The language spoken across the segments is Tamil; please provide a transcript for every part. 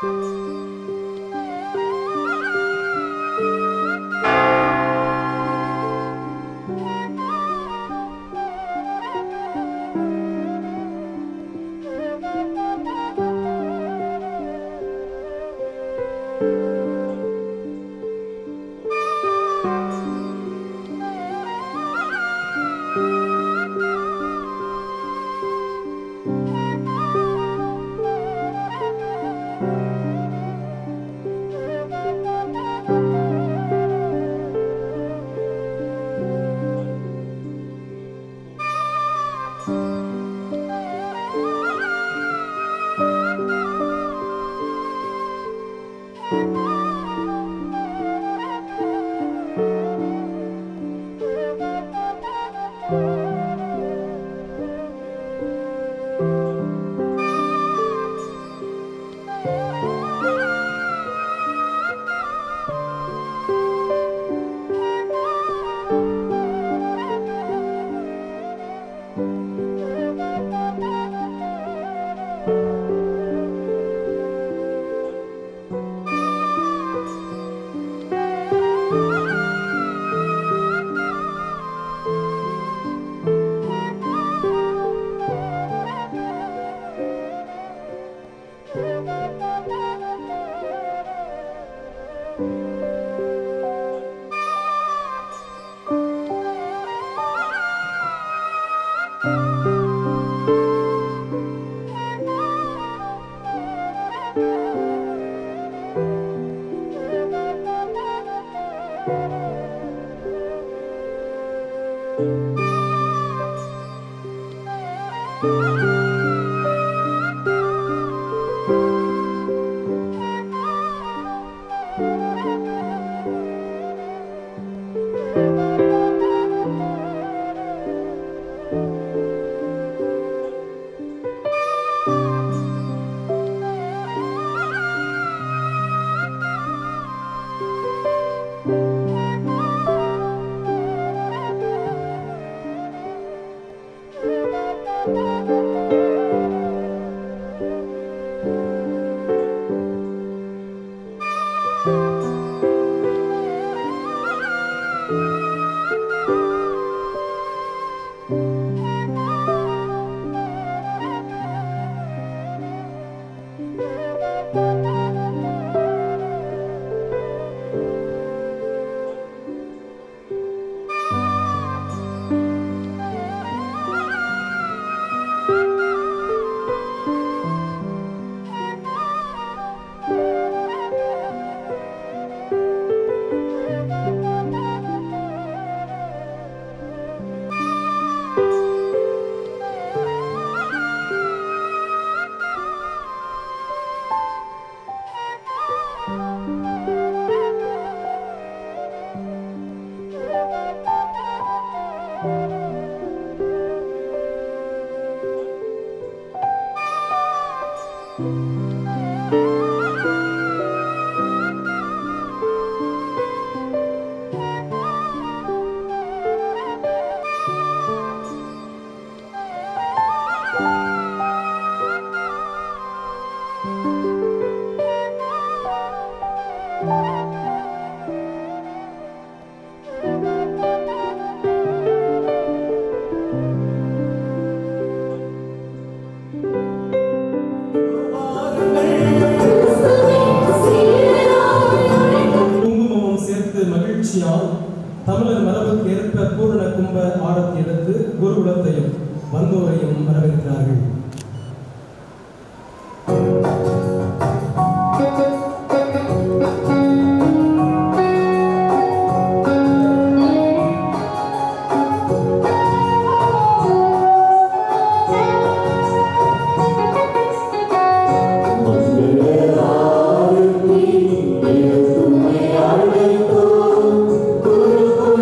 குங்குமமும் சேர்த்து மகிழ்ச்சியால் தமிழர் மரபுக்கு ஏற்ப பூரண கும்ப ஆரத்தி எடுத்து குருகுலத்தையும் வந்தோரையும் வரவேற்கிறார்கள்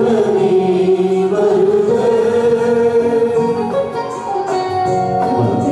வருக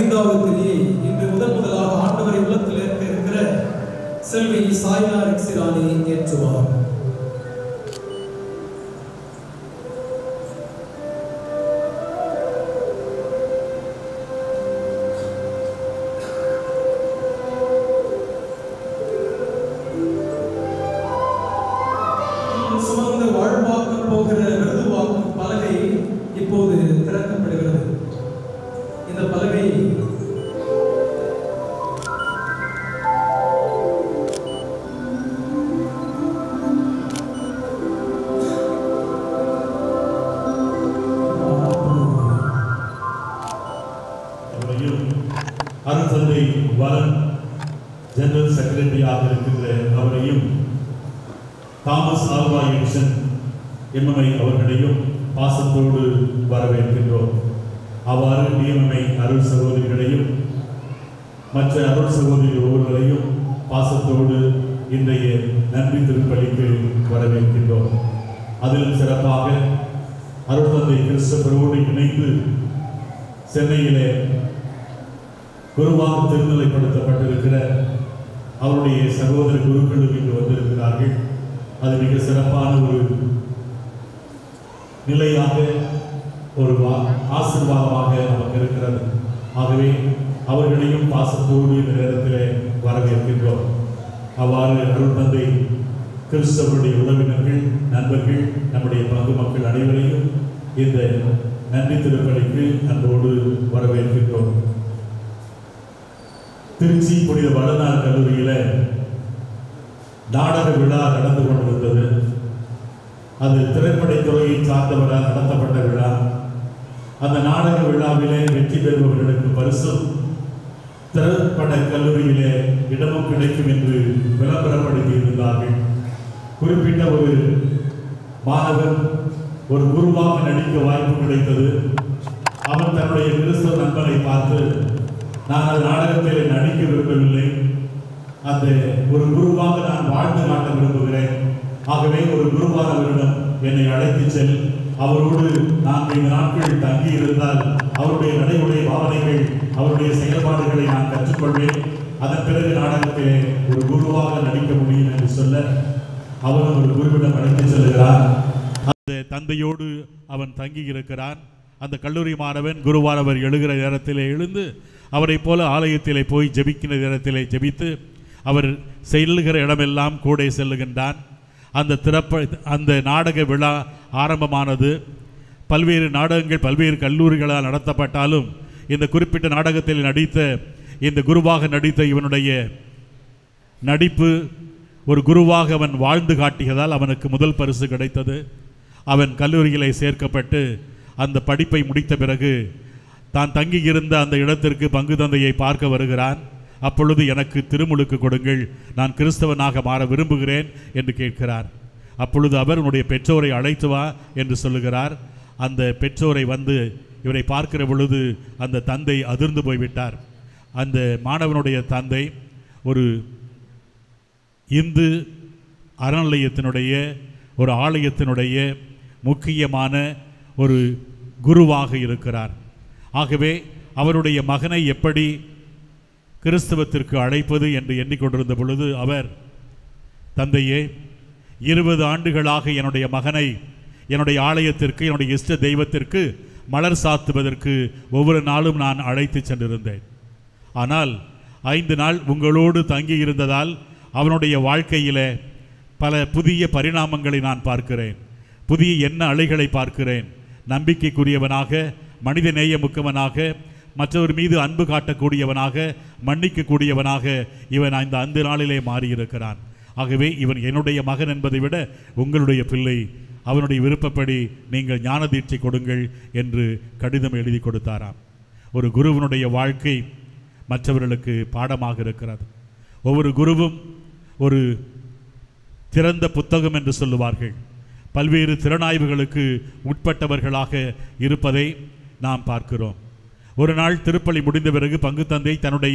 ஐந்தாவது திரியை இன்று முதன் முதலாக ஆண்டவரை உள்ளத்தில் ஏற்க இருக்கிற செல்வி சாய்னா ரிக்ஸிராணி ஏற்றுவார் சுமந்து வாழ்வாக்க போகிற விருதுவாக்கும் பலகை இப்போது திறக்கப்படுகிறது இந்த பலகை அவரையும் அருத்தந்தை வலன் ஜெனரல் செக்ரட்டரியாக இருக்கின்ற அவரையும் தாமஸ் ஆல்வா எக்ஷன் எம்எம்ஐ அவர்களையும் பாசத்தோடு வரவேற்கின்றோம் அவ்வாறு டிஎம்எம்ஐ அருள் சகோதரிகளையும் மற்ற அருள் சகோதரி ஒவ்வொருவரையும் பாசத்தோடு இன்றைய நன்றி திருப்பலிக்கு வரவேற்கின்றோம் அதிலும் சிறப்பாக அருள்தந்தை கிறிஸ்தவரோடு இணைந்து சென்னையிலே குருவாக திருநிலைப்படுத்தப்பட்டிருக்கிற அவருடைய சகோதர குருக்களும் இங்கு வந்திருக்கிறார்கள் அது மிக சிறப்பான ஒரு நிலையாக ஒரு வா- ஆசீர்வாதமாக நமக்கு இருக்கிறது ஆகவே அவர்களையும் பாசத்தோடு இந்த நேரத்திலே வரவேற்கின்றோம் அவ்வாறு அருள் தந்தை கிறிஸ்தவருடைய உறவினர்கள் நண்பர்கள் நம்முடைய பங்கு மக்கள் அனைவரையும் இந்த நன்றி திருப்பலிக்கு அன்போடு வரவேற்கின்றோம் திருச்சி புனித வளனார் கல்லூரியில நாடக விழா நடந்து கொண்டிருந்தது அது திரைப்படத் துறையை சார்ந்தவரால் நடத்தப்பட்ட விழா அந்த நாடக விழாவிலே வெற்றி பெறுபவர்களுக்கு பரிசும் திரைப்பட கல்லூரியிலே இடமும் கிடைக்கும் என்று விளம்பரப்படுத்தி இருந்தார்கள் குறிப்பிட்ட ஒரு மாணவன் ஒரு குருவாக நடிக்க வாய்ப்பு கிடைத்தது அவன் தன்னுடைய கிறிஸ்தவ நண்பனை பார்த்து நான் அந்த நாடகத்தில் நடிக்க விரும்பவில்லை அந்த ஒரு குருவாக நான் வாழ்ந்து காட்ட விரும்புகிறேன் ஆகவே ஒரு குருவானவரிடம் என்னை அழைத்து செல் அவரோடு நான்கு நாட்கள் தங்கி இருந்தால் அவருடைய நடைமுறை பாவனைகள் அவருடைய செயல்பாடுகளை நான் கற்றுக்கொள்வேன் அதன் பிறகு நாடகத்திலே ஒரு குருவாக நடிக்க முடியும் என்று சொல்ல அவனும் ஒரு குருவிடம் அழைத்து செல்கிறான் அந்த தந்தையோடு அவன் தங்கி இருக்கிறான் அந்த கல்லூரி மாணவன் குருவானவர் எழுகிற நேரத்திலே எழுந்து அவரைப் போல ஆலயத்திலே போய் ஜெபிக்கிற நேரத்திலே ஜெபித்து அவர் செல்லுகிற இடமெல்லாம் கூட செல்லுகின்றான் அந்த திறப்ப அந்த நாடக விழா ஆரம்பமானது பல்வேறு நாடகங்கள் பல்வேறு கல்லூரிகளால் நடத்தப்பட்டாலும் இந்த குறிப்பிட்ட நாடகத்தில் நடித்த இந்த குருவாக நடித்த இவனுடைய நடிப்பு ஒரு குருவாக அவன் வாழ்ந்து காட்டியதால் அவனுக்கு முதல் பரிசு கிடைத்தது அவன் கல்லூரியிலே சேர்க்கப்பட்டு அந்த படிப்பை முடித்த பிறகு தான் தங்கியிருந்த அந்த இடத்திற்கு பங்கு தந்தையை பார்க்க வருகிறான் அப்பொழுது எனக்கு திருமுழுக்கு கொடுங்கள் நான் கிறிஸ்தவனாக மாற விரும்புகிறேன் என்று கேட்கிறார் அப்பொழுது அவர் உன்னுடைய பெற்றோரை அழைத்து வா என்று சொல்லுகிறார் அந்த பெற்றோரை வந்து இவரை பார்க்கிற பொழுது அந்த தந்தை அதிர்ந்து போய்விட்டார் அந்த மாணவனுடைய தந்தை ஒரு இந்து அறநிலையத்தினுடைய ஒரு ஆலயத்தினுடைய முக்கியமான ஒரு குருவாக இருக்கிறார் ஆகவே அவருடைய மகனை எப்படி கிறிஸ்தவத்திற்கு அழைப்பது என்று எண்ணிக்கொண்டிருந்த பொழுது அவர் தந்தையே இருபது ஆண்டுகளாக என்னுடைய மகனை என்னுடைய ஆலயத்திற்கு என்னுடைய இஷ்ட தெய்வத்திற்கு மலர் சாத்துவதற்கு ஒவ்வொரு நாளும் நான் அழைத்து சென்றிருந்தேன் ஆனால் ஐந்து நாள் உங்களோடு தங்கி இருந்ததால் அவனுடைய வாழ்க்கையிலே பல புதிய பரிணாமங்களை நான் பார்க்கிறேன் புதிய எண்ண அலைகளை பார்க்கிறேன் நம்பிக்கைக்குரியவனாக மனித நேயமுக்கவனாக மற்றவர் மீது அன்பு காட்டக்கூடியவனாக மன்னிக்கக்கூடியவனாக இவன் அந்த அந்த நாளிலே மாறியிருக்கிறான் ஆகவே இவன் என்னுடைய மகன் என்பதை விட உங்களுடைய பிள்ளை அவனுடைய விருப்பப்படி நீங்கள் ஞான தீட்சை கொடுங்கள் என்று கடிதம் எழுதி கொடுத்தாராம் ஒரு குருவனுடைய வாழ்க்கை மற்றவர்களுக்கு பாடமாக இருக்கிறது ஒவ்வொரு குருவும் ஒரு திறந்த புத்தகம் என்று சொல்லுவார்கள் பல்வேறு திறனாய்வுகளுக்கு உட்பட்டவர்களாக இருப்பதை நாம் பார்க்கிறோம் ஒரு நாள் திருப்பலி முடிந்த பிறகு பங்கு தந்தை தன்னுடைய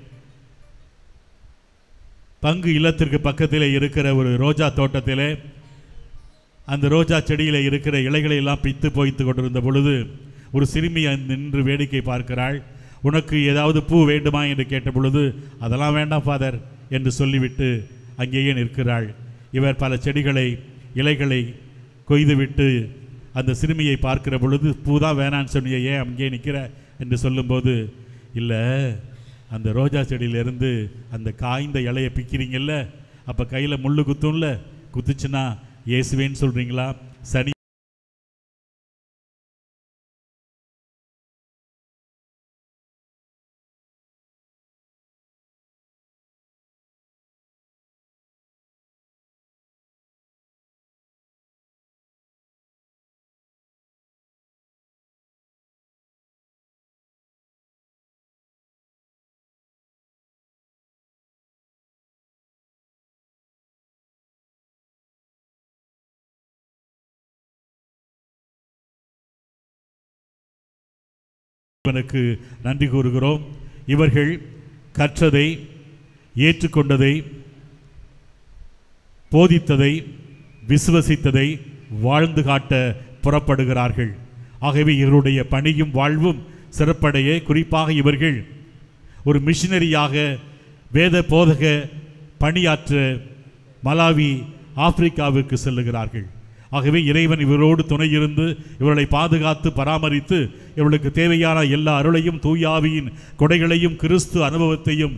பங்கு இல்லத்திற்கு பக்கத்திலே இருக்கிற ஒரு ரோஜா தோட்டத்திலே அந்த ரோஜா செடியிலே இருக்கிற இலைகளை எல்லாம் பித்து போய்த்து கொண்டிருந்த பொழுது ஒரு சிறுமி அங்கு நின்று வேடிக்கை பார்க்கிறாள் உனக்கு ஏதாவது பூ வேண்டுமா என்று கேட்ட பொழுது அதெல்லாம் வேண்டாம் ஃபாதர் என்று சொல்லிவிட்டு அங்கேயே நிற்கிறாள் இவர் பல செடிகளை இலைகளை கொய்துவிட்டு அந்த சிறுமியை பார்க்கிற பொழுது பூ தான் வேணான்னு சொன்னியே ஏன் அங்கேயே நிற்கிற என்று சொல்லும்போது இல்லை அந்த ரோஜா செடியிலேருந்து அந்த காய்ந்த இலையை பிக்கிறீங்கல்ல அப்போ கையில் முள்ளு குத்தும்ல குத்துச்சுன்னா இயேசுவேன்னு சொல்கிறீங்களா சனி இவனுக்கு நன்றி கூறுகிறோம் இவர்கள் கற்றதை ஏற்றுக்கொண்டதை போதித்ததை விசுவசித்ததை வாழ்ந்து காட்ட புறப்படுகிறார்கள் ஆகவே இவருடைய பணியும் வாழ்வும் சிறப்படைய குறிப்பாக இவர்கள் ஒரு மிஷினரியாக வேத போதக பணியாற்ற மலாவி ஆப்பிரிக்காவுக்கு செல்லுகிறார்கள் ஆகவே இறைவன் இவரோடு துணையிருந்து இவர்களை பாதுகாத்து பராமரித்து இவர்களுக்கு தேவையான எல்லா அருளையும் தூயாவியின் கொடைகளையும் கிறிஸ்து அனுபவத்தையும்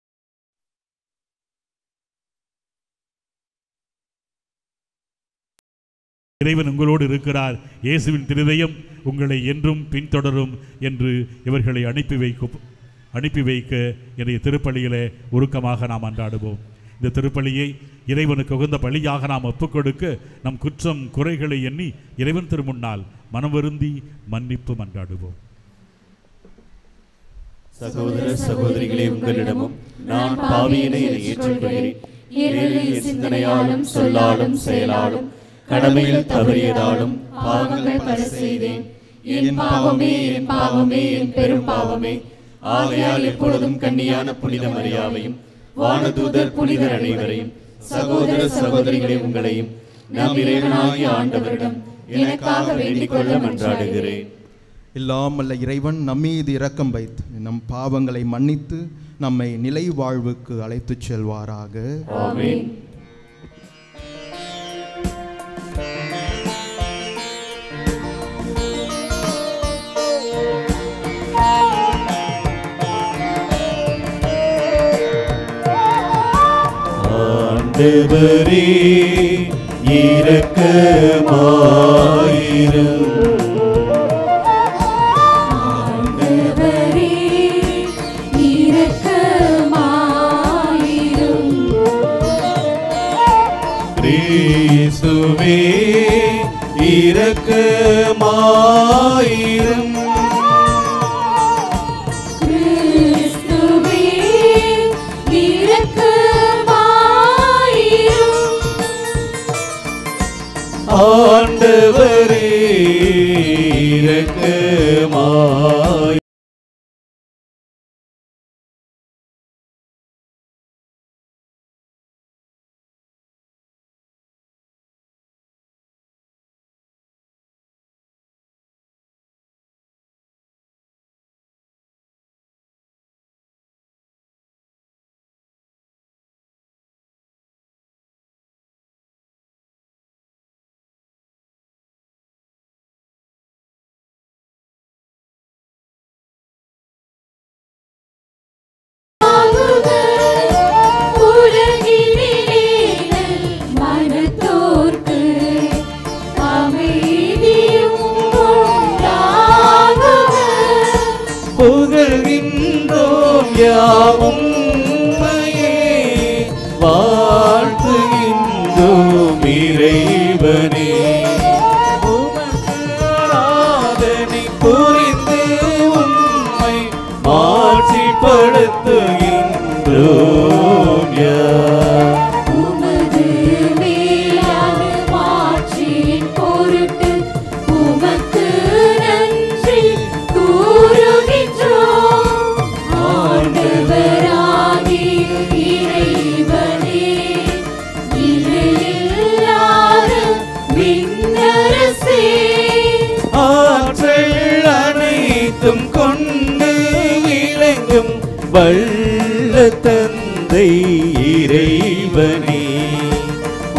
இறைவன் உங்களோடு இருக்கிறார் இயேசுவின் திருதயம் உங்களை என்றும் பின்தொடரும் என்று இவர்களை அனுப்பி வைக்க அனுப்பி வைக்க இன்றைய திருப்பலியிலே உருக்கமாக நாம் அன்றாடுவோம் இந்த திருப்பலியை இறைவனுக்கு உகந்த பலியாக நாம் ஒப்புக்கொடுக்க நம் குற்றம் குறைகளை எண்ணி இறைவன் திருமுன்னால் மனம் வருந்தி மன்னிப்பு மன்றாடுவோம் சகோதர சகோதரிகளே உங்களிடமும் நான் பாவியினை என்னை ஏற்றுக்கொள்கிறேன் ஏழைய சிந்தனையாலும் சொல்லாலும் செயலாலும் கடமையில் தவறியதாலும் பாவங்கள் பல செய்தேன் என் பாவமே என் பாவமே என் பெரும் பாவமே ஆகையால் எப்பொழுதும் கன்னியான புனித மரியாவையும் வானதூதர் புனிதர் அனைவரையும் சகோதர சகோதரிகளே உங்களையும் நம் இறைவனாகிய ஆண்டவரிடம் எனக்காக வேண்டிக் கொள்ள மன்றாடுகிறேன் எல்லாம் வல்ல இறைவன் நம்மீது இரக்கம் வைத்து நம் பாவங்களை மன்னித்து நம்மை நிலை வாழ்வுக்கு அழைத்துச் செல்வாராக ஆமென் ஆண்டவரே இரக்கமாயிரும் ஆண்டவரே இரக்கமாயிரும் கிறிஸ்துவே இரக்கமாயிரும் கிறிஸ்துவே இரக்கமாயிரும் ஆண்டவரே இரக்கமாய் ஆகுக உலகினிலே மனத்தோர்க்கு அமைதியும் உண்டாகுக புகழ்கின்றோம் யாவும் உம்மையே வாழ்த்துகின்றோம் இறைவனே உமக்கு ஆராதனை புரிந்து உம்மை மாட்சிப்படுத்துகின்றோம் யார் உமது மேலான மாட்சியின் பொருட்டு உமக்கு நன்றி கூறுகின்றோம் ஆண்டவராகிய இறைவனே இறையில்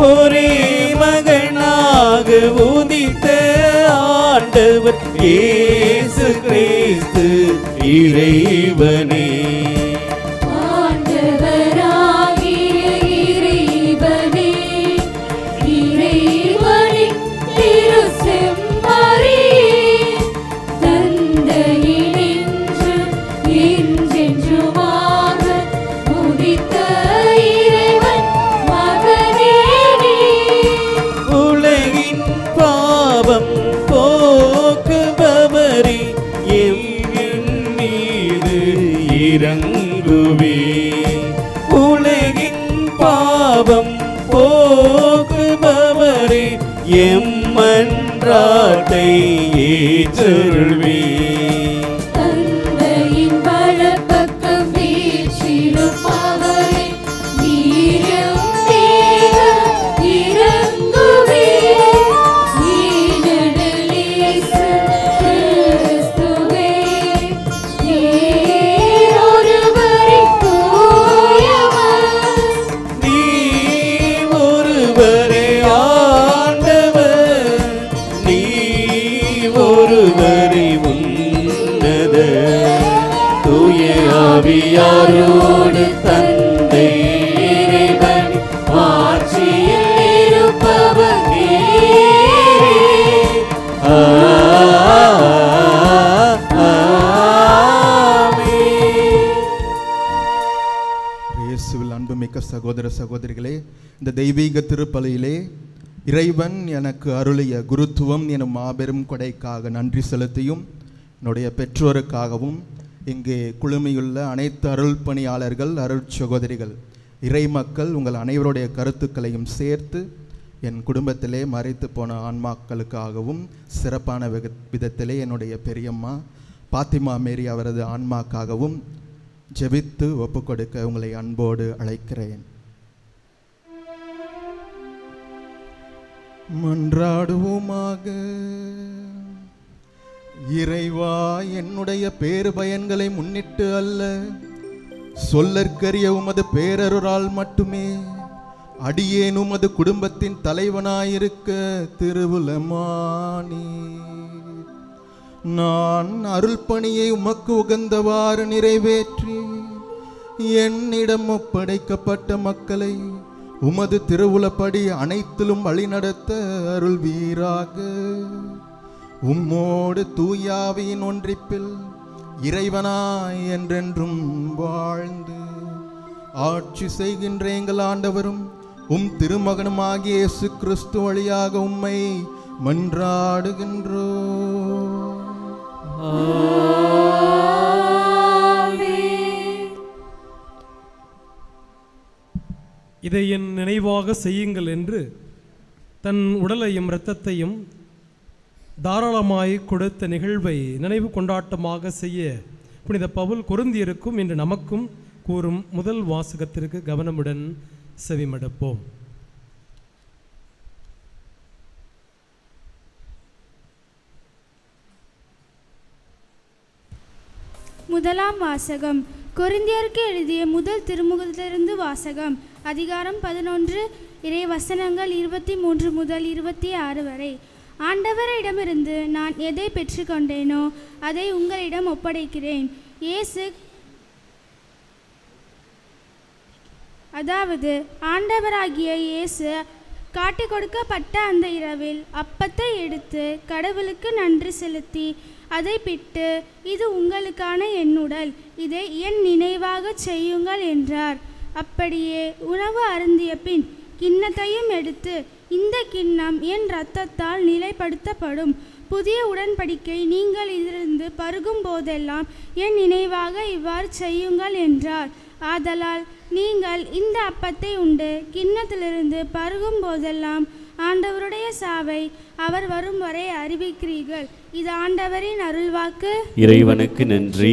ஒரே மகனாக உதித்த ஆண்டவர் இயேசு கிறிஸ்து இறைவனே ஆண்டவராகிய இறைவனே, இறைவனின் திருச்செம்மறியே, தந்தையினின்று என்றென்றுமாக உதித்த இறைவன் மகனே நீ. உலகின் பாவம் போக்குபவரே எம் மீது இறங்குவே உலகின் பாவம் போக்குபவரே எம் மன்றாட்டை ஏற்றுள்வே தந்தையின் வலப்பக்கம் வீற்றிருப்பவரே, நீரும் தேவ இறங்குவே. ஈனடில் இயேசு கிறிஸ்துவே, நீர் ஒருவரே தூயவர். நீ ஒருவரே ஆண்டவர் நீ ஒருவரே உன்னத தூய ஆவியாரோடு தந்தை இறைவன் ஆட்சியில் இருப்பவர் நீரே. ஆ, ஆமென். இயேசுவில் அன்புமிக்க சகோதர சகோதரிகளே இந்த தெய்வீக திருப்பலியிலே இறைவன் எனக்கு அருளிய குருத்துவம் எனும் மாபெரும் கொடைக்காக நன்றி செலுத்தியும் என்னுடைய பெற்றோருக்காகவும் இங்கே குழுமியுள்ள அனைத்து அருள் பணியாளர்கள் அருள் சகோதரிகள் இறை மக்கள் உங்கள் அனைவருடைய கருத்துக்களையும் சேர்த்து என் குடும்பத்திலே மறைத்து போன ஆன்மாக்களுக்காகவும் சிறப்பான விக- விதத்திலே என்னுடைய பெரியம்மா பாத்திமா மேரி அவரது ஆன்மாக்காகவும் ஜெபித்து ஒப்புக்கொடுக்க உங்களை அன்போடு அழைக்கிறேன் மன்றாடுவோமாக இறைவா என்னுடைய பேறு பயன்களை முன்னிட்டு அல்ல சொல்லற்கரிய உமது பேரருளால் மட்டுமே அடியேன் உமது குடும்பத்தின் தலைவனாயிருக்க திருவுலமானி நான் அருள் பணியை உமக்கு உகந்தவாறு நிறைவேற்றி என்னிடம் ஒப்படைக்கப்பட்ட மக்களை உமது திருவுளப்படி அனைத்திலும் வழிநடத்த அருள் வீராக உம்மோடு தூயாவியின் ஒன்றிப்பில் இறைவனாய் என்றென்றும் வாழ்ந்து ஆட்சி செய்கின்ற எங்கள் ஆண்டவரும் உம் திருமகனுமாகிய இயேசு கிறிஸ்து வழியாக உம்மை மன்றாடுகின்றோ இதை என் நினைவாக செய்யுங்கள் என்று தன் உடலையும் இரத்தத்தையும் தாராளமாய் கொடுத்த நிகழ்வை நினைவு கொண்டாட்டமாக செய்ய புனித பவுல் கொருந்தியிருக்கும் இன்று நமக்கும் கூறும் முதல் வாசகத்திற்கு கவனமுடன் செவிமடுப்போம் முதலாம் வாசகம் கொரிந்தியருக்கு எழுதிய முதல் திருமுகத்திலிருந்து வாசகம் அதிகாரம் பதினொன்று இறை வசனங்கள் இருபத்தி மூன்று முதல் இருபத்தி ஆறு வரை ஆண்டவரிடமிருந்து நான் எதை பெற்றுக்கொண்டேனோ அதை உங்களிடம் ஒப்படைக்கிறேன் இயேசு அதாவது ஆண்டவராகிய இயேசு காட்டிக் கொடுக்கப்பட்ட அந்த இரவில் அப்பத்தை எடுத்து கடவுளுக்கு நன்றி செலுத்தி அதை பிட்டு இது உங்களுக்கான என் உடல் இதை என் நினைவாகச் செய்யுங்கள் என்றார் அப்படியே உணவு அருந்திய பின் கிண்ணத்தையும் எடுத்து இந்த கிண்ணம் என் இரத்தத்தால் நிலைப்படுத்தப்படும் புதிய உடன்படிக்கை நீங்கள் இதிலிருந்து பருகும் போதெல்லாம் என் நினைவாக இவ்வாறு செய்யுங்கள் என்றார் ஆதலால் நீங்கள் இந்த அப்பத்தை உண்டு கிண்ணத்திலிருந்து பருகும் போதெல்லாம் ஆண்டவருடைய சாவை அவர் வரும் வரை அறிவிக்கிறீர்கள் இது ஆண்டவரின் அருள்வாக்கு இறைவனுக்கு நன்றி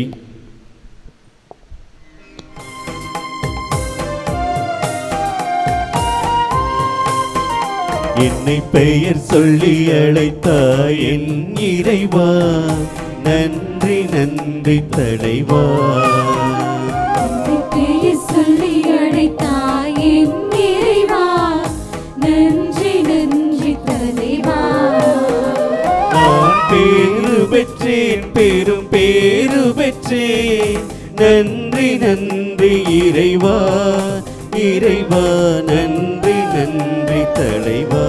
என்னை பெயர் சொல்லி அழைத்தாய் என் இறைவா நன்றி நன்றி தலைவா பெயர் சொல்லி அழைத்தாய் என் இறைவா நன்றி நன்றி தலைவா நான் பேரு பெற்றேன் பெரும் பேரு பெற்றேன் நன்றி நன்றி இறைவா இறைவா நன்றி நன்றி தலைவா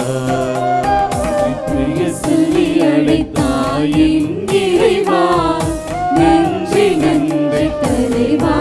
சொல்லி அழைத்தாயின் இறைவா நன்றி நன்றி தலைவா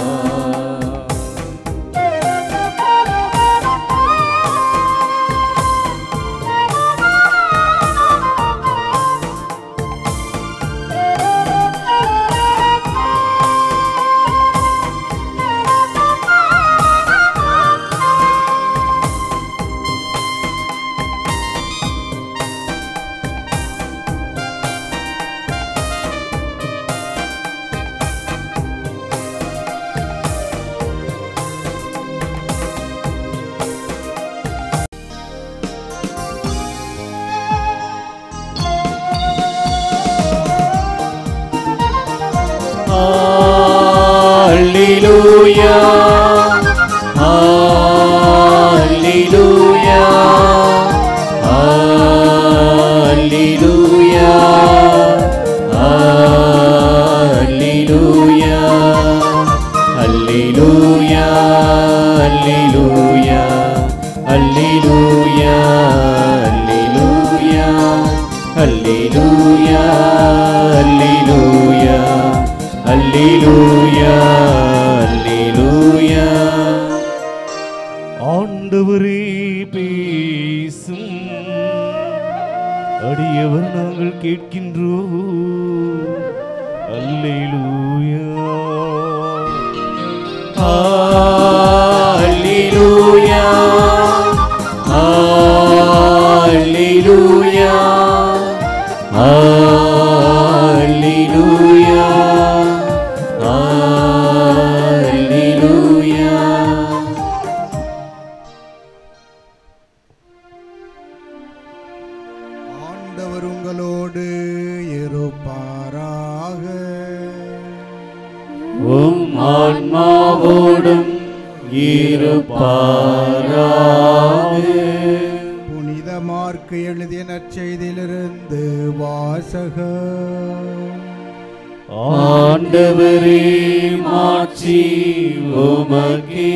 Hallelujah. Hallelujah. Hallelujah. Hallelujah. Hallelujah. Hallelujah. Hallelujah. Hallelujah. Hallelujah. Hallelujah. அல்லேலூயா அல்லேலூயா ஆண்டவரே பேசும் அடியவர் நாங்கள் கேட்கின்றோம் அல்லேலூயா அல்லேலூயா அல்லேலூயா அல்லேலூயா அல்லேலூயா ஆண்டவர் உங்களோடு இருப்பாராக உம் ஆன்மாவோடும் இருப்பாராக புனித மார்க்கு எழுதிய நற்செய்தியிலிருந்து வாசகம் ஆண்டவரே மாட்சி உமக்கே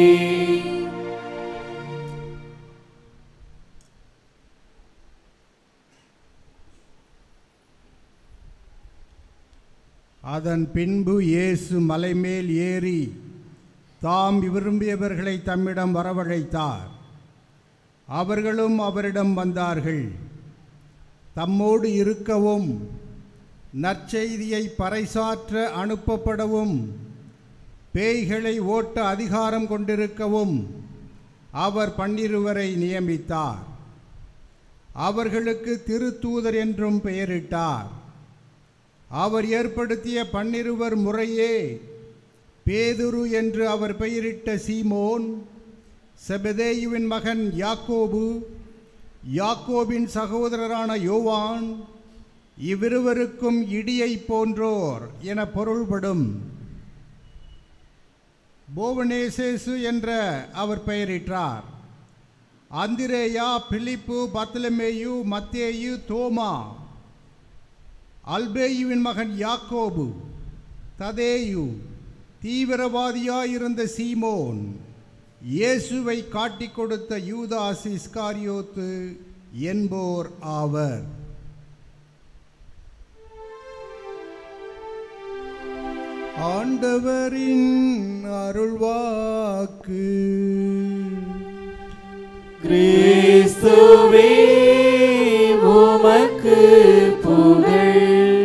அதன் பின்பு இயேசு மலைமேல் ஏறி தாம் விரும்பியவர்களை தம்மிடம் வரவழைத்தார் அவர்களும் அவரிடம் வந்தார்கள் தம்மோடு இருக்கவும் நற்செய்தியை பறைசாற்ற அனுப்பப்படவும் பேய்களை ஓட்ட அதிகாரம் கொண்டிருக்கவும் அவர் பன்னிருவரை நியமித்தார் அவர்களுக்கு திருத்தூதர் என்றும் பெயரிட்டார் அவர் ஏற்படுத்திய பன்னிருவர் முறையே பேதுரு என்று அவர் பெயரிட்ட சீமோன் செபதேயுவின் மகன் யாக்கோபு யாக்கோபின் சகோதரரான யோவான் இவ்விருவருக்கும் இடியை போன்றோர் என பொருள்படும் போவனேசேசு என்ற அவர் பெயரிட்டார் அந்திரேயா பிலிப்பு பத்லமேயு மத்தேயு தோமா அல்பேயுவின் மகன் யாக்கோபு ததேயு தீவிரவாதியாயிருந்த சீமோன் இயேசுவை காட்டிக் கொடுத்த யூதாஸ் இஸ்காரியோத்து என்போர் ஆவர் ஆண்டவரின் அருள்வாக்கு கிறிஸ்துவே உமக்கு புகழ்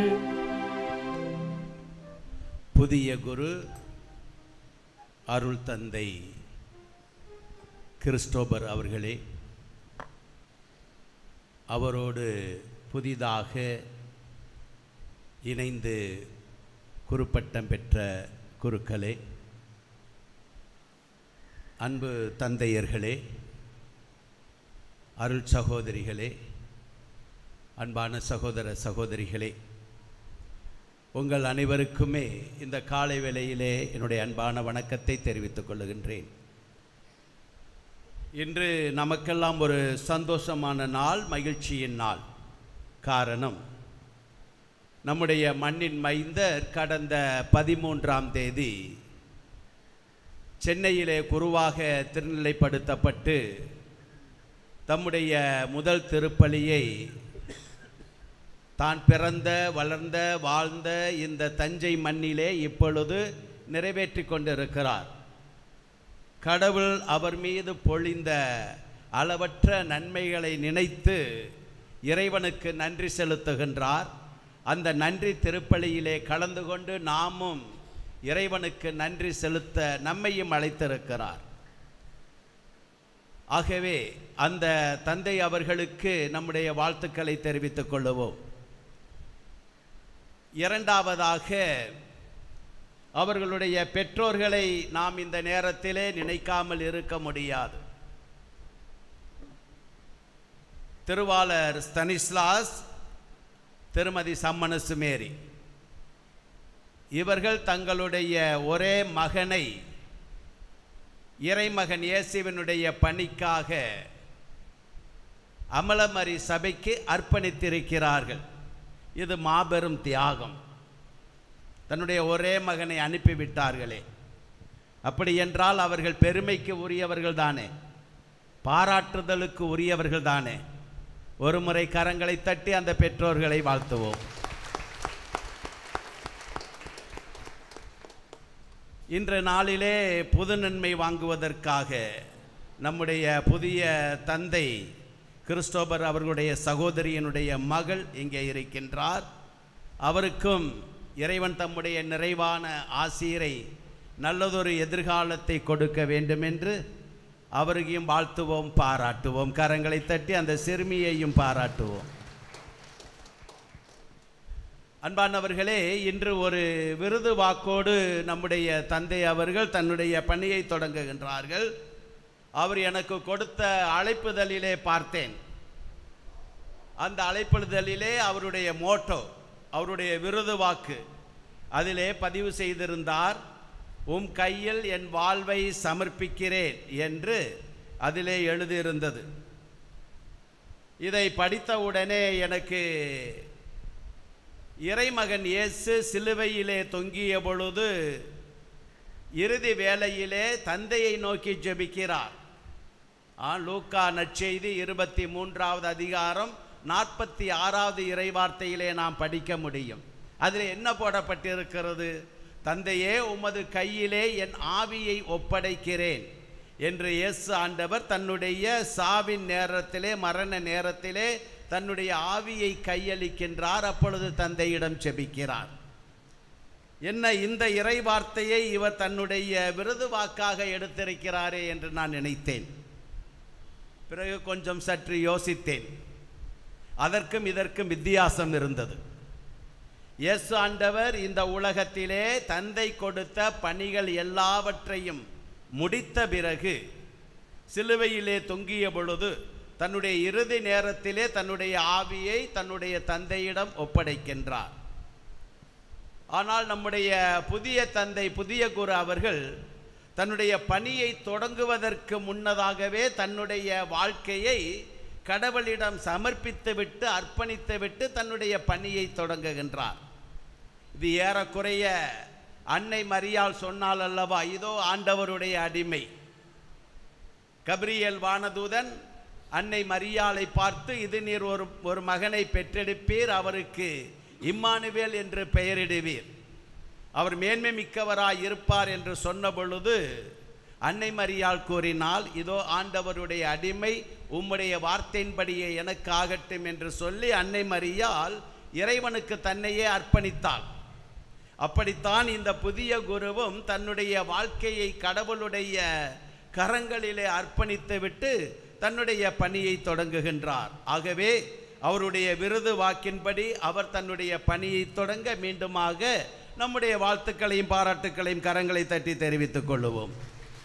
புதிய குரு அருள் தந்தை கிறிஸ்டோபர் அவர்களே அவரோடு புதிதாக இணைந்து குருப்பட்டம் பெற்ற குருக்களே அன்பு தந்தையர்களே அருள் சகோதரிகளே அன்பான சகோதர சகோதரிகளே உங்கள் அனைவருக்குமே இந்த காலை வேளையிலே என்னுடைய அன்பான வணக்கத்தை தெரிவித்துக் கொள்ளுகின்றேன் இன்று நமக்கெல்லாம் ஒரு சந்தோஷமான நாள் மகிழ்ச்சியின் நாள் காரணம் நம்முடைய மண்ணின் மைந்தர் கடந்த பதிமூன்றாம் தேதி சென்னையிலே குருவாக திருநிலைப்படுத்தப்பட்டு தம்முடைய முதல் திருப்பலியை தான் பிறந்த வளர்ந்த வாழ்ந்த இந்த தஞ்சை மண்ணிலே இப்பொழுது நிறைவேற்றி கொண்டிருக்கிறார் கடவுள் அவர் மீது பொழிந்த அளவற்ற நன்மைகளை நினைத்து இறைவனுக்கு நன்றி செலுத்துகின்றார் அந்த நன்றி திருப்பலியிலே கலந்து கொண்டு நாமும் இறைவனுக்கு நன்றி செலுத்த நம்மையும் அழைத்திருக்கிறார் ஆகவே அந்த தந்தை அவர்களுக்கு நம்முடைய வாழ்த்துக்களை தெரிவித்துக் கொள்ளுவோம் இரண்டாவதாக அவர்களுடைய பெற்றோர்களை நாம் இந்த நேரத்திலே நினைக்காமல் இருக்க முடியாது திருவாளர் ஸ்தனிஸ்லாஸ் திருமதி சம்மனசு மேரி இவர்கள் தங்களுடைய ஒரே மகனை இறைமகன் இயேசுவினுடைய பணிக்காக அமலமரி சபைக்கு அர்ப்பணித்திருக்கிறார்கள் இது மாபெரும் தியாகம் தன்னுடைய ஒரே மகனை அனுப்பிவிட்டார்களே அப்படி என்றால் அவர்கள் பெருமைக்கு உரியவர்கள் தானே பாராட்டுதலுக்கு உரியவர்கள் தானே ஒரு முறை கரங்களை தட்டி அந்த பெற்றோர்களை வாழ்த்துவோம் இன்று நாளிலே புது நன்மை வாங்குவதற்காக நம்முடைய புதிய தந்தை கிறிஸ்டோபர் அவர்களுடைய சகோதரியினுடைய மகள் இங்கே இருக்கின்றார் அவருக்கும் இறைவன் தம்முடைய நிறைவான ஆசீரை நல்லதொரு எதிர்காலத்தை கொடுக்க வேண்டும் என்று அவரையும் வாழ்த்துவோம் பாராட்டுவோம் கரங்களை தட்டி அந்த சிறுமியையும் பாராட்டுவோம் அன்பானவர்களே இன்று ஒரு விருது வாக்கோடு நம்முடைய தந்தை அவர்கள் தன்னுடைய பணியை தொடங்குகின்றார்கள் அவர் எனக்கு கொடுத்த அழைப்புதலிலே பார்த்தேன் அந்த அழைப்புதலிலே அவருடைய மோட்டோ அவருடைய விருது வாக்கு அதிலே பதிவு செய்திருந்தார் உம் கையில் என் வாழ்வை சமர்ப்பிக்கிறேன் என்று அதிலே எழுதியிருந்தது இதை படித்தவுடனே எனக்கு இறைமகன் இயேசு சிலுவையிலே தொங்கிய பொழுது இறுதி வேளையிலே தந்தையை நோக்கி ஜெபிக்கிறார் ஆ லூக்கா நற்செய்தி இருபத்தி மூன்றாவது அதிகாரம் நாற்பத்தி ஆறாவது இறைவார்த்தையிலே நாம் படிக்க முடியும் அதில் என்ன போடப்பட்டிருக்கிறது தந்தையே உமது கையிலே என் ஆவியை ஒப்படைக்கிறேன் என்று இயேசு ஆண்டவர் தன்னுடைய சாவின் நேரத்திலே மரண நேரத்திலே தன்னுடைய ஆவியை கையளிக்கின்றார் அப்பொழுது தந்தையிடம் செபிக்கிறார் என்ன இந்த இறை வார்த்தையை இவர் தன்னுடைய விருது வாக்காக எடுத்திருக்கிறாரே என்று நான் நினைத்தேன் பிறகு கொஞ்சம் சற்று யோசித்தேன் அதற்கும் இதற்கும் வித்தியாசம் இருந்தது இயேசு ஆண்டவர் இந்த உலகத்திலே தந்தை கொடுத்த பணிகள் எல்லாவற்றையும் முடித்த பிறகு சிலுவையிலே தொங்கிய பொழுது தன்னுடைய இறுதி நேரத்திலே தன்னுடைய ஆவியை தன்னுடைய தந்தையிடம் ஒப்படைக்கின்றார் ஆனால் நம்முடைய புதிய தந்தை புதிய குரு அவர்கள் தன்னுடைய பணியை தொடங்குவதற்கு முன்னதாகவே தன்னுடைய வாழ்க்கையை கடவுளிடம் சமர்ப்பித்துவிட்டு அர்ப்பணித்துவிட்டு தன்னுடைய பணியை தொடங்குகின்றார் இது ஏறக்குறைய அன்னை மரியாள் சொன்னால் அல்லவா இதோ ஆண்டவருடைய அடிமை கபிரியல் வானதூதன் அன்னை மரியாளை பார்த்து இது நீர் ஒரு ஒரு மகனை பெற்றெடுப்பீர் அவருக்கு இம்மானுவேல் என்று பெயரிடுவீர் அவர் மேன்மை மிக்கவராய் இருப்பார் என்று சொன்ன பொழுது அன்னை மரியாள் கூறினால் இதோ ஆண்டவருடைய அடிமை உம்முடைய வார்த்தையின்படியே எனக்கு ஆகட்டும் என்று சொல்லி அன்னை மரியாள் இறைவனுக்கு தன்னையே அர்ப்பணித்தாள் அப்படித்தான் இந்த புதிய குருவும் தன்னுடைய வாழ்க்கையை கடவுளுடைய கரங்களிலே அர்ப்பணித்துவிட்டு தன்னுடைய பணியை தொடங்குகின்றார் ஆகவே அவருடைய விருது வாக்கின்படி அவர் தன்னுடைய பணியை தொடங்க மீண்டுமாக நம்முடைய வாழ்த்துக்களையும் பாராட்டுக்களையும் கரங்களை தட்டி தெரிவித்துக் கொள்ளுவோம்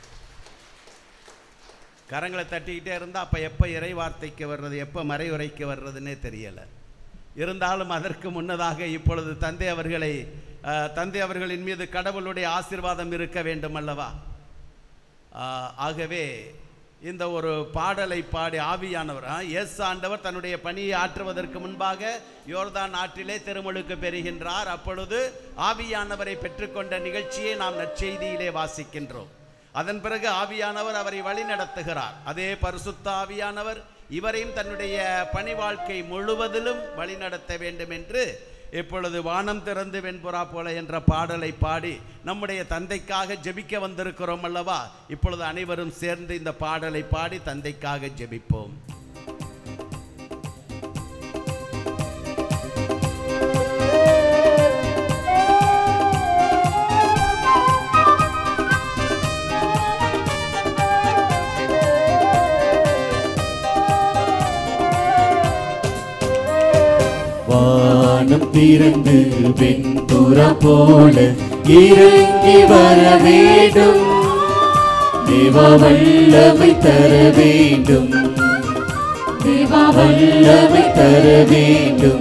கரங்களை தட்டிக்கிட்டே இருந்தால் அப்போ எப்போ இறை வார்த்தைக்கு வர்றது எப்போ மறைவுரைக்கு வர்றதுன்னே தெரியலை இருந்தாலும் அதற்கு முன்னதாக இப்பொழுது தந்தை அவர்களை அஹ், தந்தை அவர்களின் மீது கடவுளுடைய ஆசீர்வாதம் இருக்க வேண்டும் அல்லவா ஆஹ், ஆகவே இந்த ஒரு பாடலை பாடி ஆவியானவர் ஆ, இயேசு ஆண்டவர் தன்னுடைய பணியை ஆற்றுவதற்கு முன்பாக யோர்தான் ஆற்றிலே திருமுழுக்கு பெறுகின்றார் அப்பொழுது ஆவியானவரை பெற்றுக்கொண்ட நிகழ்ச்சியை நாம் நற்செய்தியிலே வாசிக்கின்றோம் அதன் பிறகு ஆவியானவர் அவரை வழி நடத்துகிறார் அதே பரிசுத்த ஆவியானவர் இவரையும் தன்னுடைய பணி வாழ்க்கை முழுவதிலும் வழி நடத்த வேண்டும் என்று இப்பொழுது வானம் திறந்து வெண்புறா போல என்ற பாடலை பாடி நம்முடைய தந்தைக்காக ஜெபிக்க வந்திருக்கிறோம் அல்லவா இப்பொழுது அனைவரும் சேர்ந்து இந்த பாடலை பாடி தந்தைக்காக ஜெபிப்போம் வானம் திறந்து வெண்புறா போல இறங்கி வர வேண்டும் தேவா வல்லமை தர வேண்டும் தேவா வல்லமை தர வேண்டும்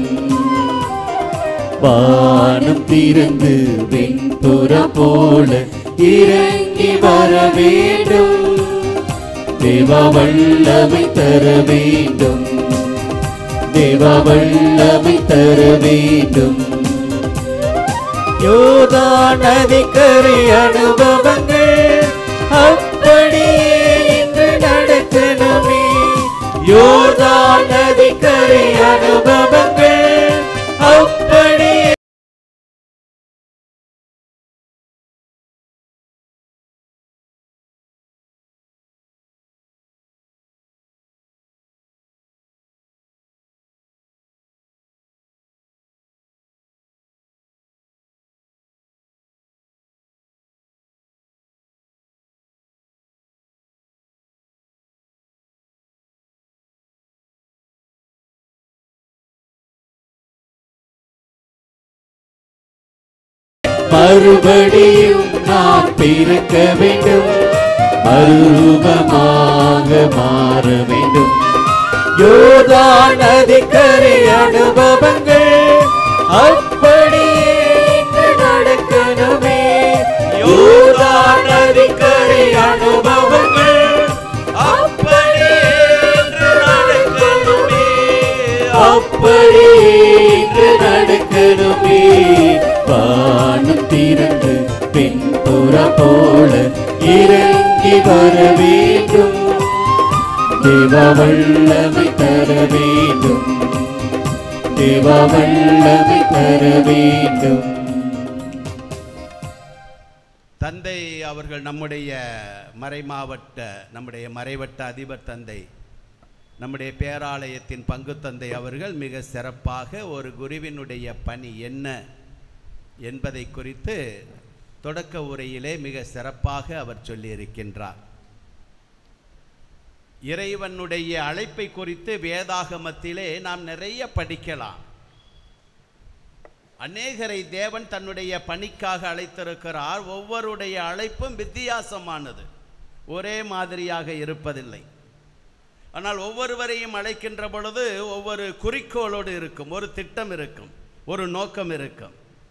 வானம் திறந்து வெண்புறா போல இறங்கி வர வேண்டும் தேவா வல்லமை தர வேண்டும் தேவா வல்லமை தர வேண்டும் யோதா நதிக்கரை அனுபவங்கள் அப்படியே இன்று நடக்கணுமே யோதா நதிக்கரை அனுபவங்கள் அப்படியே மறுபடியும் நான் பிறக்க வேண்டும் மறுரூபமாக மாற வேண்டும் யோதா நதிக்கரை அனுபவங்கள் அப்படியே இன்று நடக்கணுமே யோதா நதிக்கரை அனுபவங்கள் அப்படியே இன்று நடக்கணுமே அப்படியே இன்று நடக்கணுமே வானம் திறந்து பின்புற போல இறங்கி வர வேண்டும் தேவ வல்லமை தர வேண்டும் தேவ வல்லமை தர வேண்டும் தந்தை அவர்கள் நம்முடைய மறைமாவட்ட நம்முடைய மறைவட்ட அதிபர் தந்தை நம்முடைய பேராலயத்தின் பங்கு தந்தை அவர்கள் மிக சிறப்பாக ஒரு குருவினுடைய பணி என்ன என்பதை குறித்து தொடக்க உரையிலே மிக சிறப்பாக அவர் சொல்லியிருக்கின்றார் இறைவனுடைய அழைப்பை குறித்து வேதாகமத்திலே நாம் நிறைய படிக்கலாம் அநேகரை தேவன் தன்னுடைய பணிக்காக அழைத்திருக்கிறார் ஒவ்வொருடைய அழைப்பும் வித்தியாசமானது ஒரே மாதிரியாக இருப்பதில்லை ஆனால் ஒவ்வொருவரையும் அழைக்கின்ற பொழுது ஒவ்வொரு குறிக்கோளோடு இருக்கும் ஒரு திட்டம் இருக்கும் ஒரு நோக்கம் இருக்கும்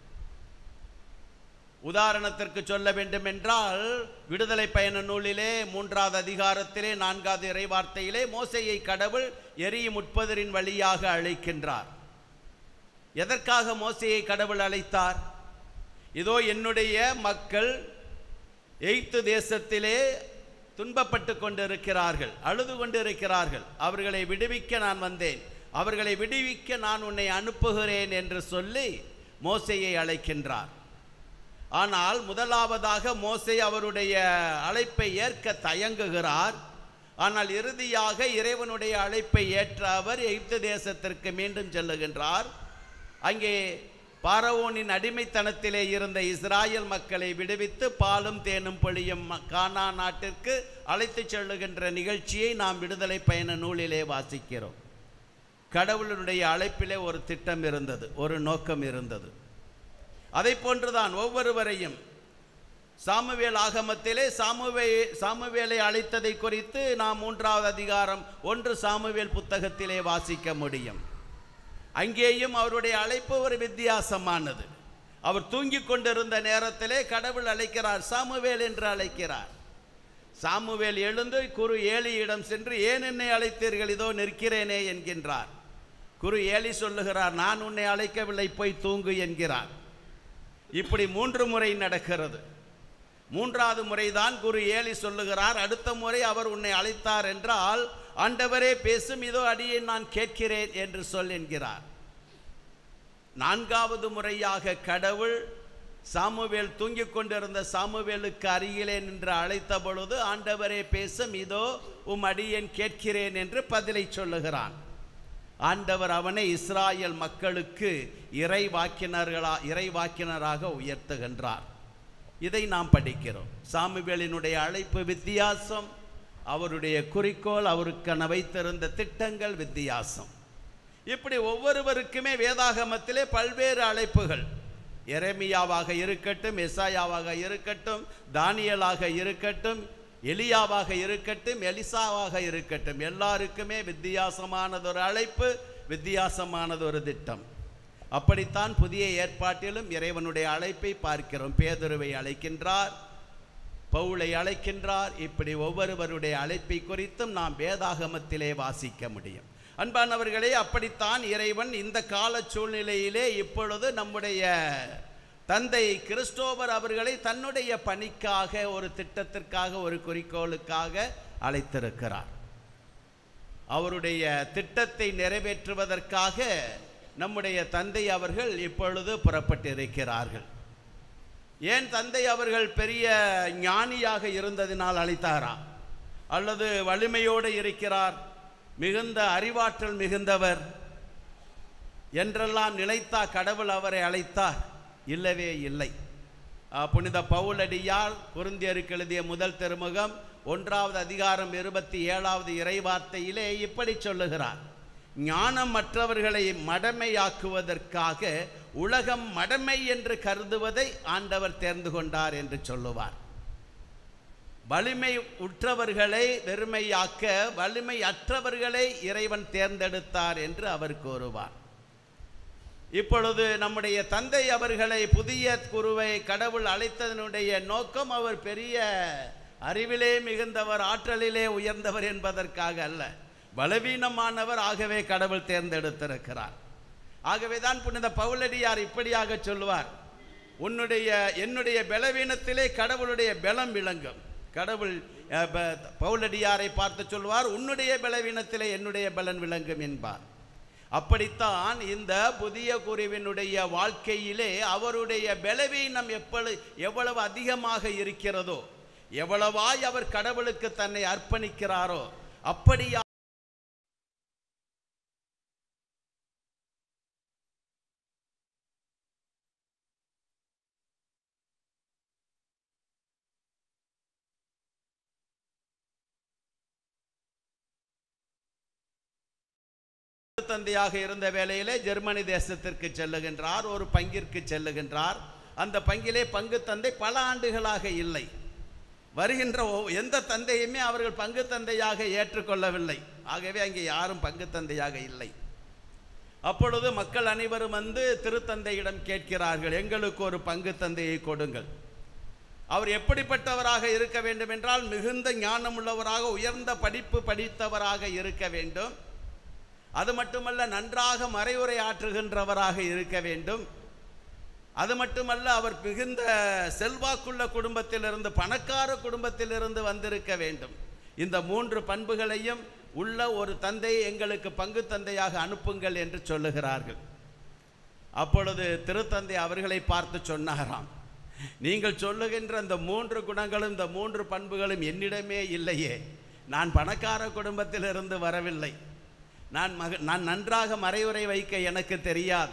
உதாரணத்திற்கு சொல்ல வேண்டுமென்றால் விடுதலை பயண நூலிலே மூன்றாவது அதிகாரத்திலே நான்காவது இறைவார்த்தையிலே மோசையை கடவுள் எரியும் முட்பதரின் வழியாக அழைக்கின்றார் எதற்காக மோசையை கடவுள் அழைத்தார் இதோ என்னுடைய மக்கள் எய்த்து தேசத்திலே துன்பப்பட்டு கொண்டிருக்கிறார்கள் அழுது கொண்டிருக்கிறார்கள் அவர்களை விடுவிக்க நான் வந்தேன் அவர்களை விடுவிக்க நான் உன்னை அனுப்புகிறேன் என்று சொல்லி மோசையை அழைக்கின்றார் ஆனால் முதலாவதாக மோசே அவருடைய அழைப்பை ஏற்க தயங்குகிறார் ஆனால் இறுதியாக இறைவனுடைய அழைப்பை ஏற்ற அவர் எகிப்து தேசத்திற்கு மீண்டும் செல்லுகின்றார் அங்கே பாரவோனின் அடிமைத்தனத்திலே இருந்த இஸ்ராயல் மக்களை விடுவித்து பாலும் தேனும் பொழியும் ம- கானா நாட்டிற்கு அழைத்துச் செல்லுகின்ற நிகழ்ச்சியை நாம் விடுதலை பயண நூலிலே வாசிக்கிறோம் கடவுளுடைய அழைப்பிலே ஒரு திட்டம் இருந்தது ஒரு நோக்கம் இருந்தது அதை போன்றுதான் ஒவ்வொருவரையும் சாமுவேல் ஆகமத்திலே சாமுவே சாமுவேலை அழைத்ததை குறித்து நாம் மூன்றாவது அதிகாரம் ஒன்று சாமுவேல் புத்தகத்திலே வாசிக்க முடியும் அங்கேயும் அவருடைய அழைப்பு ஒரு வித்தியாசமானது அவர் தூங்கிக் கொண்டிருந்த நேரத்திலே கடவுள் அழைக்கிறார் சாமுவேல் என்று அழைக்கிறார் சாமுவேல் எழுந்து குரு ஏலியிடம் சென்று ஏன் என்னை அழைத்தீர்கள் இதோ நிற்கிறேனே என்கின்றார் குரு ஏலி சொல்லுகிறார் நான் உன்னை அழைக்கவில்லை போய் தூங்கு என்கிறார் இப்படி மூன்று முறை நடக்கிறது மூன்றாவது முறைதான் குரு ஏலி சொல்லுகிறார் அடுத்த முறை அவர் உன்னை அழைத்தார் என்றால் ஆண்டவரே பேசும் இதோ அடியை நான் கேட்கிறேன் என்று சொல் என்கிறார் நான்காவது முறையாக கடவுள் சாமுவேல் தூங்கிக் கொண்டிருந்த சாமுவேலுக்கு அருகிலே நின்று அழைத்த பொழுது ஆண்டவரே பேசும் இதோ உம் அடியேன் கேட்கிறேன் என்று பதிலை சொல்லுகிறான் ஆண்டவர் அவனை இஸ்ராயல் மக்களுக்கு இறைவாக்கினர்களா இறைவாக்கினராக உயர்த்துகின்றார் இதை நாம் படிக்கிறோம் சாமுவேலினுடைய அழைப்பு வித்தியாசம் அவருடைய குறிக்கோள் அவருக்கென வைத்திருந்த திட்டங்கள் வித்தியாசம் இப்படி ஒவ்வொருவருக்குமே வேதாகமத்திலே பல்வேறு அழைப்புகள் எரேமியாவாக இருக்கட்டும் எசாயாவாக இருக்கட்டும் தானியலாக இருக்கட்டும் எலியாவாக இருக்கட்டும் எலிசாவாக இருக்கட்டும் எல்லாருக்குமே வித்தியாசமானதொரு அழைப்பு வித்தியாசமானதொரு திட்டம் அப்படித்தான் புதிய ஏற்பாட்டிலும் இறைவனுடைய அழைப்பை பார்க்கிறோம் பேதுருவை அழைக்கின்றார் பவுலை அழைக்கின்றார் இப்படி ஒவ்வொருவருடைய அழைப்பை குறித்தும் நாம் வேதாகமத்திலே வாசிக்க முடியும் அன்பானவர்களே அப்படித்தான் இறைவன் இந்த கால சூழ்நிலையிலே இப்பொழுது நம்முடைய தந்தை கிறிஸ்டோபர் அவர்களை தன்னுடைய பணிக்காக ஒரு திட்டத்திற்காக ஒரு குறிக்கோளுக்காக அழைத்திருக்கிறார் அவருடைய திட்டத்தை நிறைவேற்றுவதற்காக நம்முடைய தந்தை அவர்கள் இப்பொழுது புறப்பட்டிருக்கிறார்கள் ஏன் தந்தை அவர்கள் பெரிய ஞானியாக இருந்ததினால் அழைத்தாரா அல்லது வலிமையோடு இருக்கிறார் மிகுந்த அறிவாற்றல் மிகுந்தவர் என்றெல்லாம் நினைத்தா கடவுள் அவரை அழைத்தார் இல்லவே இல்லை அஹ், புனித பவுலடியார் குருந்தியருக்கு எழுதிய முதல் திருமுகம் ஒன்றாவது அதிகாரம் இருபத்தி ஏழாவது இறைவார்த்தையிலே இப்படி சொல்லுகிறார் ஞானம் மற்றவர்களை மடமையாக்குவதற்காக உலகம் மடமை என்று கருதுவதை ஆண்டவர் தேர்ந்து கொண்டார் என்று சொல்லுவார் வலிமை உற்றவர்களை வெறுமையாக்க வலிமை அற்றவர்களை இறைவன் தேர்ந்தெடுத்தார் என்று அவர் கூறுவார் இப்பொழுது நம்முடைய தந்தை அவர்களை புதிய குருவை கடவுள் அழைத்ததனுடைய நோக்கம் அவர் பெரிய அறிவிலே மிகுந்தவர் ஆற்றலிலே உயர்ந்தவர் என்பதற்காக அல்ல பலவீனமானவர் ஆகவே கடவுள் தேர்ந்தெடுத்திருக்கிறார் ஆகவே தான் புனித பவுலடியார் இப்படியாக சொல்லுவார் உன்னுடைய என்னுடைய பலவீனத்திலே கடவுளுடைய பலம் விளங்கும் கடவுள் அஹ், ப- பவுலடியாரை பார்த்து சொல்வார் உன்னுடைய பலவீனத்திலே என்னுடைய பலன் விளங்கும் என்பார் அப்படித்தான் இந்த புதிய குருவினுடைய வாழ்க்கையிலே அவருடைய பலவீனம் எப்பொழு எவ்வளவு அதிகமாக இருக்கிறதோ எவ்வளவாய் அவர் கடவுளுக்கு தன்னை அர்ப்பணிக்கிறாரோ அப்படியா தந்தையாக இருந்த வேளையிலே ஜெர்மனி தேசத்திற்கு செல்லுகின்றார் ஒரு பங்கிற்கு செல்லுகின்றார் அந்த பங்கிலே பங்கு தந்தை பல ஆண்டுகளாக இல்லை வருகின்ற ஒவ்- எந்த தந்தையுமே அவர்கள் பங்கு தந்தையாக ஏற்றுக்கொள்ளவில்லை ஆகவே அங்கே யாரும் பங்கு தந்தையாக இல்லை அப்பொழுது மக்கள் அனைவரும் வந்து திருத்தந்தையிடம் கேட்கிறார்கள் எங்களுக்கு ஒரு பங்கு தந்தையை கொடுங்கள் அவர் எப்படிப்பட்டவராக இருக்க வேண்டும் என்றால் மிகுந்த ஞானமுள்ளவராக உயர்ந்த படிப்பு படித்தவராக இருக்க வேண்டும் அது மட்டுமல்ல நன்றாக மறைவுரை ஆற்றுகின்றவராக இருக்க வேண்டும் அது மட்டுமல்ல அவர் மிகுந்த செல்வாக்குள்ள குடும்பத்திலிருந்து பணக்கார குடும்பத்திலிருந்து வந்திருக்க வேண்டும் இந்த மூன்று பண்புகளையும் உள்ள ஒரு தந்தையை எங்களுக்கு பங்கு தந்தையாக அனுப்புங்கள் என்று சொல்லுகிறார்கள் அப்பொழுது திருத்தந்தை அவர்களை பார்த்து சொன்னாராம் நீங்கள் சொல்லுகின்ற இந்த மூன்று குணங்களும் இந்த மூன்று பண்புகளும் என்னிடமே இல்லையே நான் பணக்கார குடும்பத்திலிருந்து வரவில்லை நான் மக நான் நன்றாக மறைவுரை வைக்க எனக்கு தெரியாது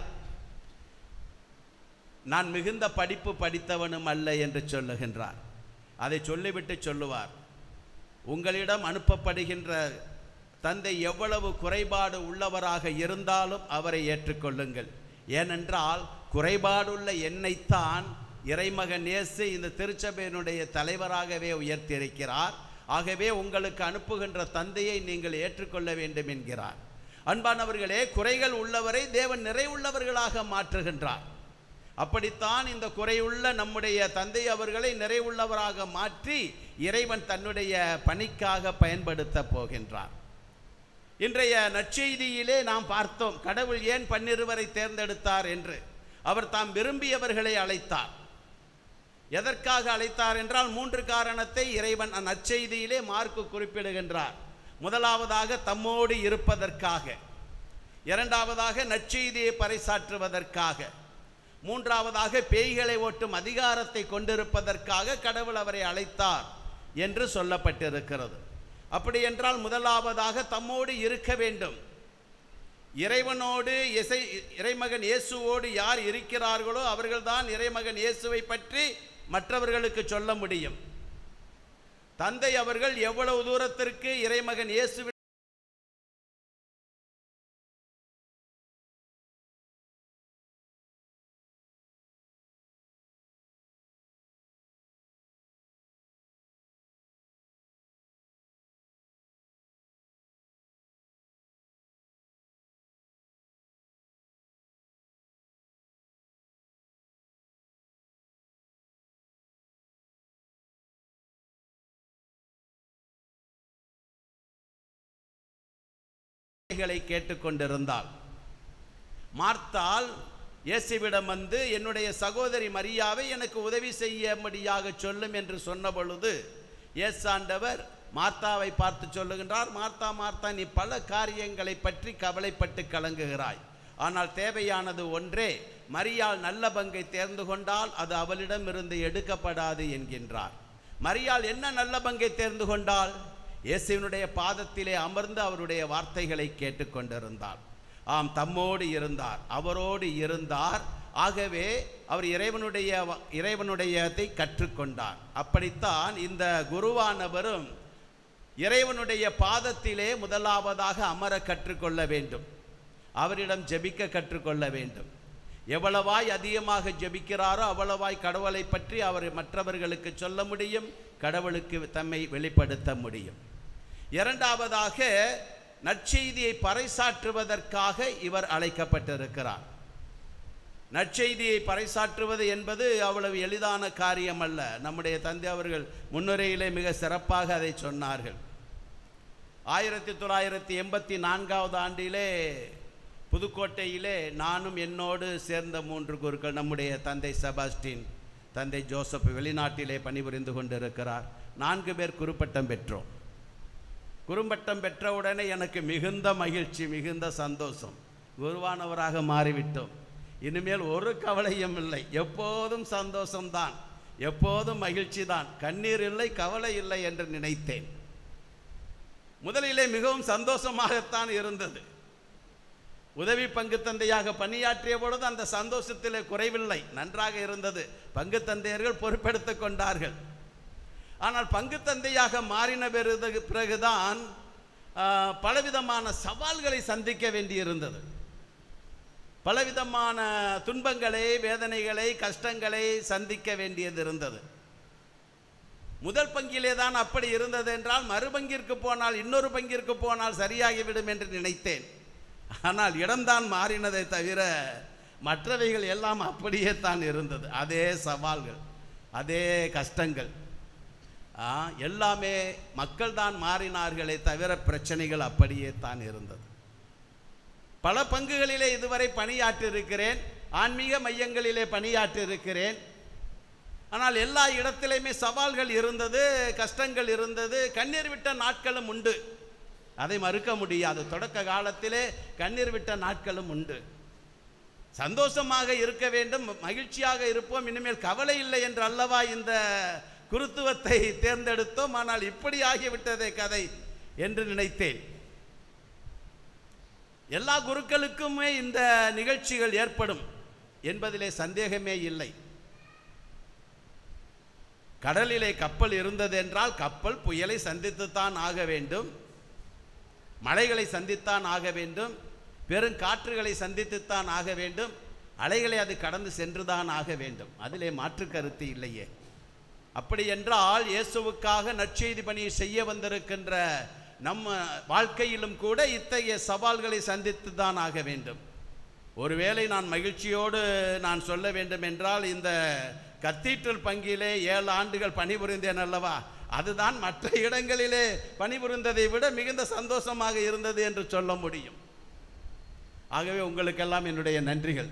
நான் மிகுந்த படிப்பு படித்தவனும் அல்ல என்று சொல்லுகின்றார் அதை சொல்லிவிட்டு சொல்லுவார் உங்களிடம் அனுப்பப்படுகின்ற தந்தை எவ்வளவு குறைபாடு உள்ளவராக இருந்தாலும் அவரை ஏற்றுக்கொள்ளுங்கள் ஏனென்றால் குறைபாடுள்ள என்னைத்தான் இறைமகன் இயேசு இந்த திருச்சபையினுடைய தலைவராகவே உயர்த்தியிருக்கிறார் ஆகவே உங்களுக்கு அனுப்புகின்ற தந்தையை நீங்கள் ஏற்றுக்கொள்ள வேண்டும் என்கிறார் அன்பானவர்களே குறைகள் உள்ளவரை தேவன் நிறைவுள்ளவர்களாக மாற்றுகின்றார் அப்படித்தான் இந்த குறையுள்ள நம்முடைய தந்தை அவர்களை நிறைவுள்ளவராக மாற்றி இறைவன் தன்னுடைய பணிக்காக பயன்படுத்த போகின்றார் இன்றைய நற்செய்தியிலே நாம் பார்த்தோம் கடவுள் ஏன் பன்னிருவரை தேர்ந்தெடுத்தார் என்று அவர் தாம் விரும்பியவர்களை அழைத்தார் எதற்காக அழைத்தார் என்றால் மூன்று காரணத்தை இறைவன் நற்செய்தியிலே மார்க்கு குறிப்பிடுகின்றார் முதலாவதாக தம்மோடு இருப்பதற்காக இரண்டாவதாக நற்செய்தியை பறைசாற்றுவதற்காக மூன்றாவதாக பேய்களை ஓட்டும் அதிகாரத்தை கொண்டிருப்பதற்காக கடவுள் அவரை அழைத்தார் என்று சொல்லப்பட்டிருக்கிறது அப்படி என்றால் முதலாவதாக தம்மோடு இருக்க வேண்டும் இறைவனோடு இசை இறைமகன் இயேசுவோடு யார் இருக்கிறார்களோ அவர்கள்தான் இறைமகன் இயேசுவை பற்றி மற்றவர்களுக்கு சொல்ல முடியும் தந்தை அவர்கள் எவ்வளவு தூரத்திற்கு இறைமகன் இயேசு வார்த்தைகளை கேட்டுக்கொண்டிருந்தாள் மார்த்தாள் இயேசுவிடம் வந்து என்னுடைய சகோதரி மரியாவை எனக்கு உதவி செய்யும்படியாக சொல்லும் என்று சொன்ன பொழுது இயேசாண்டவர் மார்த்தாவை பார்த்து சொல்லுகின்றார் மார்த்தா மார்த்தா நீ பல காரியங்களை பற்றி கவலைப்பட்டு கலங்குகிறாய் ஆனால் தேவையானது ஒன்றே மரியாள் நல்ல பங்கை தேர்ந்து கொண்டால் அது அவளிடமிருந்து எடுக்கப்படாது என்கின்றார் மரியாள் என்ன நல்ல பங்கை தேர்ந்து கொண்டாள் இயேசுவினுடைய பாதத்திலே அமர்ந்து அவருடைய வார்த்தைகளை கேட்டுக்கொண்டிருந்தார் ஆம் தம்மோடு இருந்தார் அவரோடு இருந்தார் ஆகவே அவர் இறைவனுடைய வ- இறைவனுடையதை கற்றுக்கொண்டார் அப்படித்தான் இந்த குருவானவரும் இறைவனுடைய பாதத்திலே முதலாவதாக அமர கற்றுக்கொள்ள வேண்டும் அவரிடம் ஜெபிக்க கற்றுக்கொள்ள வேண்டும் எவ்வளவாய் அதிகமாக ஜெபிக்கிறாரோ அவ்வளவாய் கடவுளை பற்றி அவர் மற்றவர்களுக்கு சொல்ல முடியும் கடவுளுக்கு தம்மை வெளிப்படுத்த முடியும் இரண்டாவதாக நற்செய்தியை பறைசாற்றுவதற்காக இவர் அழைக்கப்பட்டிருக்கிறார் நற்செய்தியை பறைசாற்றுவது என்பது அவ்வளவு எளிதான காரியம் அல்ல நம்முடைய தந்தை அவர்கள் முன்னுரையிலே மிக சிறப்பாக அதை சொன்னார்கள் ஆயிரத்தி தொள்ளாயிரத்தி எண்பத்தி நான்காவது ஆண்டிலே புதுக்கோட்டையிலே நானும் என்னோடு சேர்ந்த மூன்று குருக்கள் நம்முடைய தந்தை செபாஸ்டின் தந்தை ஜோசப் வெளிநாட்டிலே பணிபுரிந்து கொண்டிருக்கிறார் நான்கு பேர் குருப்பட்டம் பெற்றோம் குறும்பட்டம் பெற்றவுடனே எனக்கு மிகுந்த மகிழ்ச்சி மிகுந்த சந்தோஷம் குருவானவராக மாறிவிட்டோம் இனிமேல் ஒரு கவலையும் இல்லை எப்போதும் சந்தோஷம்தான் எப்போதும் மகிழ்ச்சி தான் கண்ணீர் இல்லை கவலை இல்லை என்று நினைத்தேன் முதலிலே மிகவும் சந்தோஷமாகத்தான் இருந்தது உதவி பங்கு தந்தையாக பணியாற்றிய பொழுது அந்த சந்தோஷத்திலே குறைவில்லை நன்றாக இருந்தது பங்கு தந்தையர்கள் பொறுப்பெடுத்துக் கொண்டார்கள் ஆனால் பங்கு தந்தையாக மாறின பிறகு பிறகுதான் ஆ, பலவிதமான சவால்களை சந்திக்க வேண்டியிருந்தது பலவிதமான துன்பங்களை வேதனைகளை கஷ்டங்களை சந்திக்க வேண்டியது இருந்தது முதல் பங்கிலே தான் அப்படி இருந்தது என்றால் மறுபங்கிற்கு போனால் இன்னொரு பங்கிற்கு போனால் சரியாகிவிடும் என்று நினைத்தேன் ஆனால் இடம்தான் மாறினதை தவிர மற்றவைகள் எல்லாம் அப்படியே தான் இருந்தது அதே சவால்கள் அதே கஷ்டங்கள் ஆ, எல்லாமே மக்கள் தான் மாறினார்களே தவிர பிரச்சனைகள் அப்படியே தான் இருந்தது பல பங்குகளிலே இதுவரை பணியாற்றிருக்கிறேன் ஆன்மீக மையங்களிலே பணியாற்றிருக்கிறேன் ஆனால் எல்லா இடத்திலையுமே சவால்கள் இருந்தது கஷ்டங்கள் இருந்தது கண்ணீர் விட்ட நாட்களும் உண்டு அதை மறுக்க முடியாது தொடக்க காலத்திலே கண்ணீர் விட்ட நாட்களும் உண்டு சந்தோஷமாக இருக்க வேண்டும் மகிழ்ச்சியாக இருப்போம் இனிமேல் கவலை இல்லை என்று அல்லவா இந்த குருத்துவத்தை தேர்ந்தெடுத்தோம் ஆனால் இப்படி ஆகிவிட்டதே கதை என்று நினைத்தேன் எல்லா குருக்களுக்குமே இந்த நிகழ்ச்சிகள் ஏற்படும் என்பதிலே சந்தேகமே இல்லை கடலிலே கப்பல் இருந்தது என்றால் கப்பல் புயலை சந்தித்துத்தான் ஆக வேண்டும் மலைகளை சந்தித்தான் ஆக வேண்டும் பெருங்காற்றுகளை சந்தித்துத்தான் ஆக வேண்டும் அலைகளை அது கடந்து சென்றுதான் ஆக வேண்டும் அதிலே மாற்று கருத்து இல்லையே அப்படி என்றால் இயேசுவுக்காக நற்செய்தி பணியை செய்ய வந்திருக்கின்ற நம்ம வாழ்க்கையிலும் கூட இத்தகைய சவால்களை சந்தித்து தான் ஆக வேண்டும் ஒருவேளை நான் மகிழ்ச்சியோடு நான் சொல்ல வேண்டும் என்றால் இந்த கத்தீட்ரல் பங்கிலே ஏழு ஆண்டுகள் பணிபுரிந்தேன் அல்லவா அதுதான் மற்ற இடங்களிலே பணிபுரிந்ததை விட மிகுந்த சந்தோஷமாக இருந்தது என்று சொல்ல முடியும் ஆகவே உங்களுக்கெல்லாம் என்னுடைய நன்றிகள்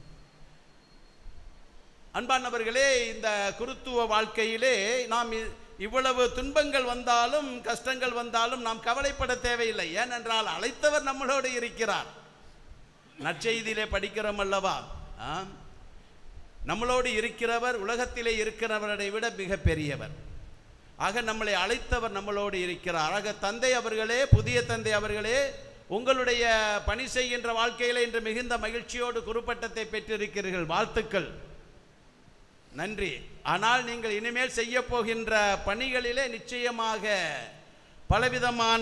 அன்பானவர்களே இந்த குருத்துவ வாழ்க்கையிலே நாம் இ- இவ்வளவு துன்பங்கள் வந்தாலும் கஷ்டங்கள் வந்தாலும் நாம் கவலைப்பட தேவையில்லை ஏனென்றால் அழைத்தவர் நம்மளோடு இருக்கிறார் நற்செய்தியிலே படிக்கிறோம் அல்லவா ஆம். நம்மளோடு இருக்கிறவர் உலகத்திலே இருக்கிறவரை விட மிக பெரியவர் ஆக நம்மளை அழைத்தவர் நம்மளோடு இருக்கிறார் ஆக தந்தை அவர்களே புதிய தந்தை அவர்களே உங்களுடைய பணி செய்கின்ற வாழ்க்கையில இன்று மிகுந்த மகிழ்ச்சியோடு குருப்பட்டத்தை பெற்றிருக்கிறீர்கள் வாழ்த்துக்கள் நன்றி ஆனால் நீங்கள் இனிமேல் செய்ய போகின்ற பணிகளிலே நிச்சயமாக பலவிதமான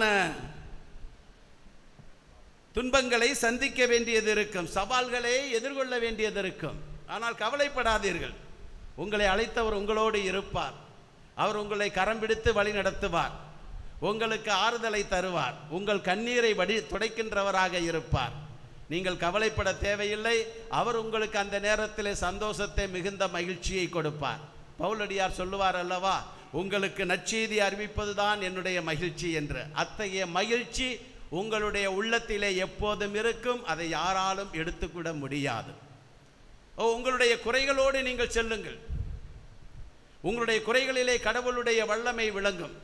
துன்பங்களை சந்திக்க வேண்டியது இருக்கும் சவால்களை எதிர்கொள்ள வேண்டியது இருக்கும் ஆனால் கவலைப்படாதீர்கள் உங்களை அழைத்தவர் உங்களோடு இருப்பார் அவர் உங்களை கரம் பிடித்து வழி நடத்துவார் உங்களுக்கு ஆறுதலை தருவார் உங்கள் கண்ணீரை வடி துடைக்கின்றவராக இருப்பார் நீங்கள் கவலைப்பட தேவையில்லை அவர் உங்களுக்கு அந்த நேரத்திலே சந்தோஷத்தை மிகுந்த மகிழ்ச்சியை கொடுப்பார் பவுலடியார் சொல்லுவார் அல்லவா உங்களுக்கு நற்செய்தி அறிவிப்பதுதான் என்னுடைய மகிழ்ச்சி என்று அத்தகைய மகிழ்ச்சி உங்களுடைய உள்ளத்திலே எப்போதும் இருக்கும் அதை யாராலும் எடுத்துக்கூட முடியாது ஓ உங்களுடைய குறைகளோடு நீங்கள் செல்லுங்கள் உங்களுடைய குறைகளிலே கடவுளுடைய வல்லமை விளங்கும்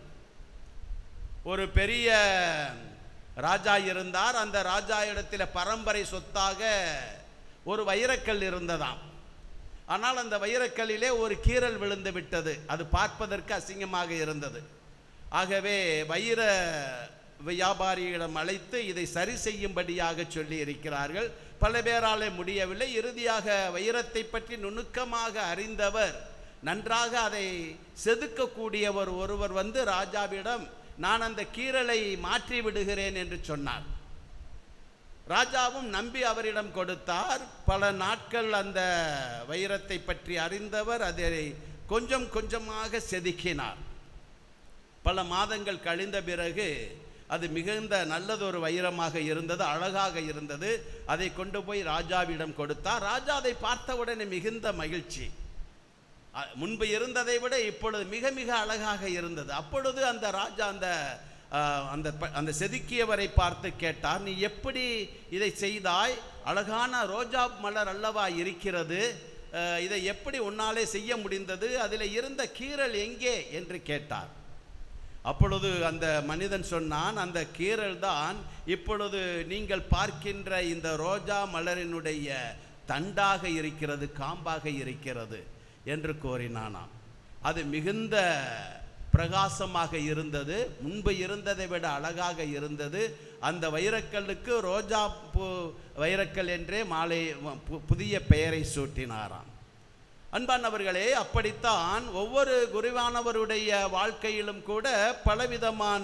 ஒரு பெரிய ராஜா இருந்தார் அந்த ராஜா இடத்துல பரம்பரை சொத்தாக ஒரு வைரக்கல் இருந்ததாம் ஆனால் அந்த வைரக்கல்லிலே ஒரு கீறல் விழுந்து விட்டது அது பார்ப்பதற்கு அசிங்கமாக இருந்தது ஆகவே வைர வியாபாரியிடம் அழைத்து இதை சரி செய்யும்படியாக சொல்லி இருக்கிறார்கள் பல பேராலே முடியவில்லை இறுதியாக வைரத்தை பற்றி நுணுக்கமாக அறிந்தவர் நன்றாக அதை செதுக்கக்கூடியவர் ஒருவர் வந்து ராஜாவிடம் நான் அந்த கீறலை மாற்றி விடுகிறேன் என்று சொன்னார் ராஜாவும் நம்பி அவரிடம் கொடுத்தார் பல நாட்கள் அந்த வைரத்தை பற்றி அறிந்தவர் அதை கொஞ்சம் கொஞ்சமாக செதுக்கினார் பல மாதங்கள் கழிந்த பிறகு அது மிகுந்த நல்லதொரு வைரமாக இருந்தது அழகாக இருந்தது அதை கொண்டு போய் ராஜாவிடம் கொடுத்தார் ராஜா அதை பார்த்தவுடனே மிகுந்த மகிழ்ச்சி அ- முன்பு இருந்ததை விட இப்பொழுது மிக மிக அழகாக இருந்தது அப்பொழுது அந்த ராஜா அந்த ஆ, அந்த ப- அந்த செதுக்கியவரை பார்த்து கேட்டார் நீ எப்படி இதை செய்தாய் அழகான ரோஜா மலர் அல்லவா இருக்கிறது அ, இதை எப்படி உன்னாலே செய்ய முடிந்தது அதில் இருந்த கீறல் எங்கே என்று கேட்டார் அப்பொழுது அந்த மனிதன் சொன்னான் அந்த கீறல் தான் இப்பொழுது நீங்கள் பார்க்கின்ற இந்த ரோஜா மலரினுடைய தண்டாக இருக்கிறது காம்பாக இருக்கிறது என்று கூறினானாம் அது மிகுந்த பிரகாசமாக இருந்தது முன்பு இருந்ததை விட அழகாக இருந்தது அந்த வைரக்கல்லுக்கு ரோஜா பூ வைரக்கல் என்றே மாலை பு- புதிய பெயரை சூட்டினாராம் அன்பானவர்களே அப்படித்தான் ஒவ்வொரு குருவானவருடைய வாழ்க்கையிலும் கூட பலவிதமான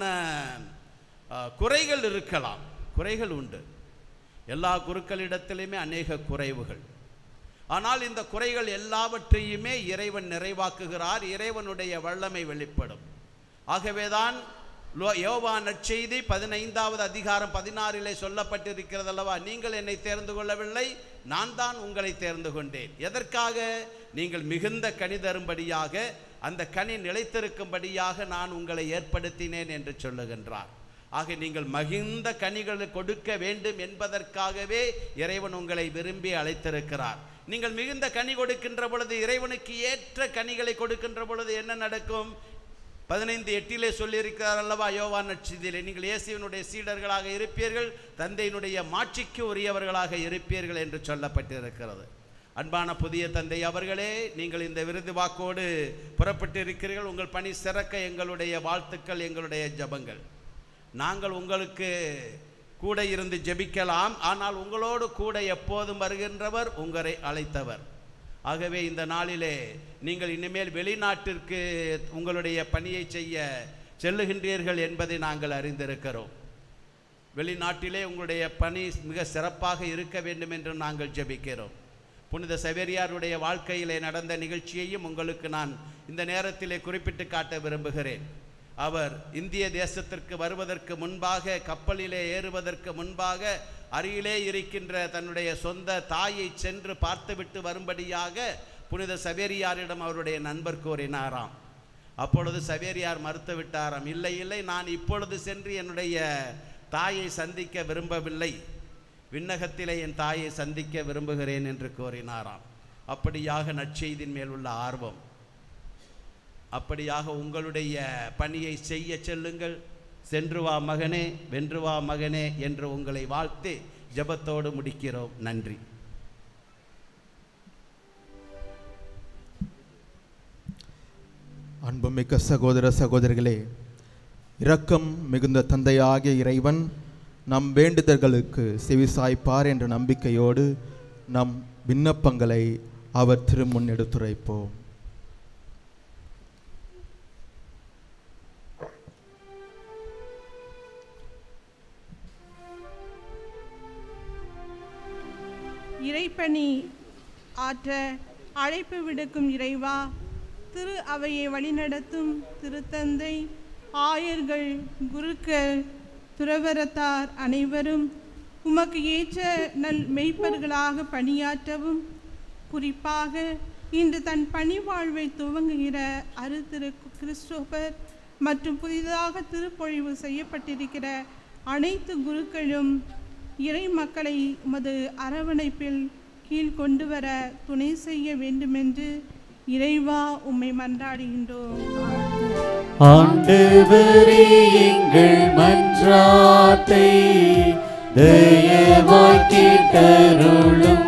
ஆ, குறைகள் இருக்கலாம் குறைகள் உண்டு எல்லா குருக்களிடத்திலுமே அநேக குறைவுகள் ஆனால் இந்த குறைகள் எல்லாவற்றையுமே இறைவன் நிறைவாக்குகிறார் இறைவனுடைய வல்லமை வெளிப்படும் ஆகவேதான் லோ- யோவான் நற்செய்தி பதினைந்தாவது அதிகாரம் பதினாறிலே சொல்லப்பட்டிருக்கிறது அல்லவா நீங்கள் என்னை தேர்ந்து கொள்ளவில்லை நான் தான் உங்களை தேர்ந்து கொண்டேன் எதற்காக நீங்கள் மிகுந்த கனி தரும்படியாக அந்த கனி நிலைத்திருக்கும்படியாக நான் உங்களை ஏற்படுத்தினேன் என்று சொல்லுகின்றார் ஆக நீங்கள் மகிழ்ந்த கனிகளை கொடுக்க வேண்டும் என்பதற்காகவே இறைவன் உங்களை விரும்பி அழைத்திருக்கிறார் நீங்கள் மிகுந்த கனி கொடுக்கின்ற பொழுது இறைவனுக்கு ஏற்ற கனிகளை கொடுக்கின்ற பொழுது என்ன நடக்கும் பதினைந்து எட்டிலே சொல்லியிருக்கிறார் அல்லவா யோவான் நட்சத்திலே நீங்கள் இயேசுவினுடைய சீடர்களாக இருப்பீர்கள் தந்தையினுடைய மாட்சிக்கு உரியவர்களாக இருப்பீர்கள் என்று சொல்லப்பட்டிருக்கிறது அன்பான புதிய தந்தை அவர்களே நீங்கள் இந்த விருது வாக்கோடு புறப்பட்டு இருக்கிறீர்கள் உங்கள் பணி சிறக்க எங்களுடைய வாழ்த்துக்கள் எங்களுடைய ஜெபங்கள் நாங்கள் உங்களுக்கு கூட இருந்து ஜெபிக்கலாம் ஆனால் உங்களோடு கூட எப்போதும் வருகின்றவர் உங்களை அழைத்தவர் ஆகவே இந்த நாளிலே நீங்கள் இனிமேல் வெளிநாட்டிற்கு உங்களுடைய பணியை செய்ய செல்லுகின்றீர்கள் என்பதை நாங்கள் அறிந்திருக்கிறோம் வெளிநாட்டிலே உங்களுடைய பணி மிக சிறப்பாக இருக்க வேண்டும் என்று நாங்கள் ஜெபிக்கிறோம் புனித சவேரியாருடைய வாழ்க்கையிலே நடந்த நிகழ்ச்சியையும் உங்களுக்கு நான் இந்த நேரத்திலே குறிப்பிட்டு காட்ட விரும்புகிறேன் அவர் இந்திய தேசத்திற்கு வருவதற்கு முன்பாக கப்பலிலே ஏறுவதற்கு முன்பாக அருகிலே இருக்கின்ற தன்னுடைய சொந்த தாயை சென்று பார்த்துவிட்டு வரும்படியாக புனித சவேரியாரிடம் அவருடைய நண்பர் கூறினாராம் அப்பொழுது சவேரியார் மறுத்து விட்டாராம் இல்லை இல்லை நான் இப்பொழுது சென்று என்னுடைய தாயை சந்திக்க விரும்பவில்லை விண்ணகத்திலே என் தாயை சந்திக்க விரும்புகிறேன் என்று கூறினாராம் அப்படியாக நற்செய்தின் மேல் உள்ள ஆர்வம் அப்படியாக உங்களுடைய பணியை செய்ய செல்லுங்கள் சென்று வா மகனே வென்று வா மகனே என்று உங்களை வாழ்த்து ஜெபத்தோடு முடிக்கிறோம் நன்றி அன்புமிக்க சகோதர சகோதரிகளே இரக்கம் மிகுந்த தந்தையாகிய இறைவன் நம் வேண்டுதல்களுக்கு செவிசாய்ப்பார் என்ற நம்பிக்கையோடு நம் விண்ணப்பங்களை அவர் திருமுன் எடுத்துரைப்போம் இறைப்பணி ஆற்ற அழைப்பு விடுக்கும் இறைவா திரு அவையை வழிநடத்தும் திருத்தந்தை ஆயர்கள் குருக்கள் துறவரத்தார் அனைவரும் உமக்கு ஏற்ற நல் மெய்ப்பர்களாக பணியாற்றவும் குறிப்பாக இன்று தன் பணி வாழ்வை துவங்குகிற அரு திரு கிறிஸ்டோபர் மற்றும் புதிதாக திருப்பொழிவு செய்யப்பட்டிருக்கிற அனைத்து குருக்களும் இறை மக்களை உமது அரவணைப்பில் கீழ் கொண்டு வர துணை செய்ய வேண்டுமென்று இறைவா உம்மை மன்றாடுகின்றோம் ஆண்டவரே எங்கள் மன்றாத்தை தயவாய் கேட்டருளும்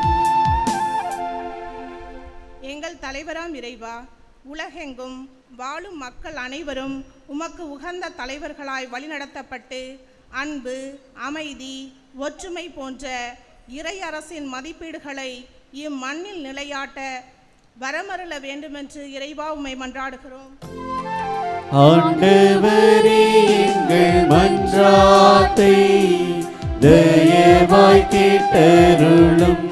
எங்கள் தலைவராம் இறைவா உலகெங்கும் வாழும் மக்கள் அனைவரும் உமக்கு உகந்த தலைவர்களாய் வழிநடத்தப்பட்டு அன்பு அமைதி ஒற்றுமை போன்ற இறை அரசின் மதிப்பீடுகளை இம்மண்ணில் நிலையாட்ட வரமருள வேண்டுமென்று இறைவா உம்மை மன்றாடுகிறோம் ஆண்டவரே எங்கள் மன்றாத்தை தயவாய் கேட்டருளும்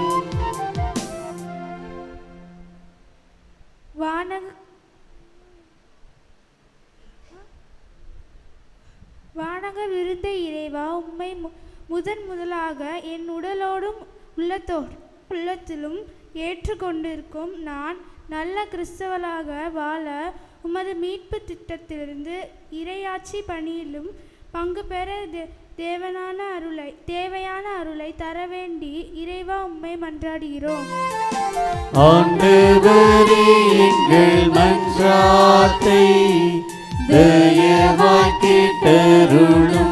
வானக வானக விருந்த இறைவா உம்மை மு- முதன் முதலாக என் உடலோடும் உள்ளத்தோ உள்ளத்திலும் ஏற்றுக்கொண்டிருக்கும் நான் நல்ல கிறிஸ்தவளாக வாழ உமது மீட்பு திட்டத்திலிருந்து இறையாட்சி பணியிலும் பங்கு பெற தே- தேவனான அருளை தேவையான அருளை தர வேண்டி இறைவா உம்மை மன்றாடுகிறோம் ஆண்டவரே எங்கள் மன்றாத்தை தயவாய் கேட்டருளும்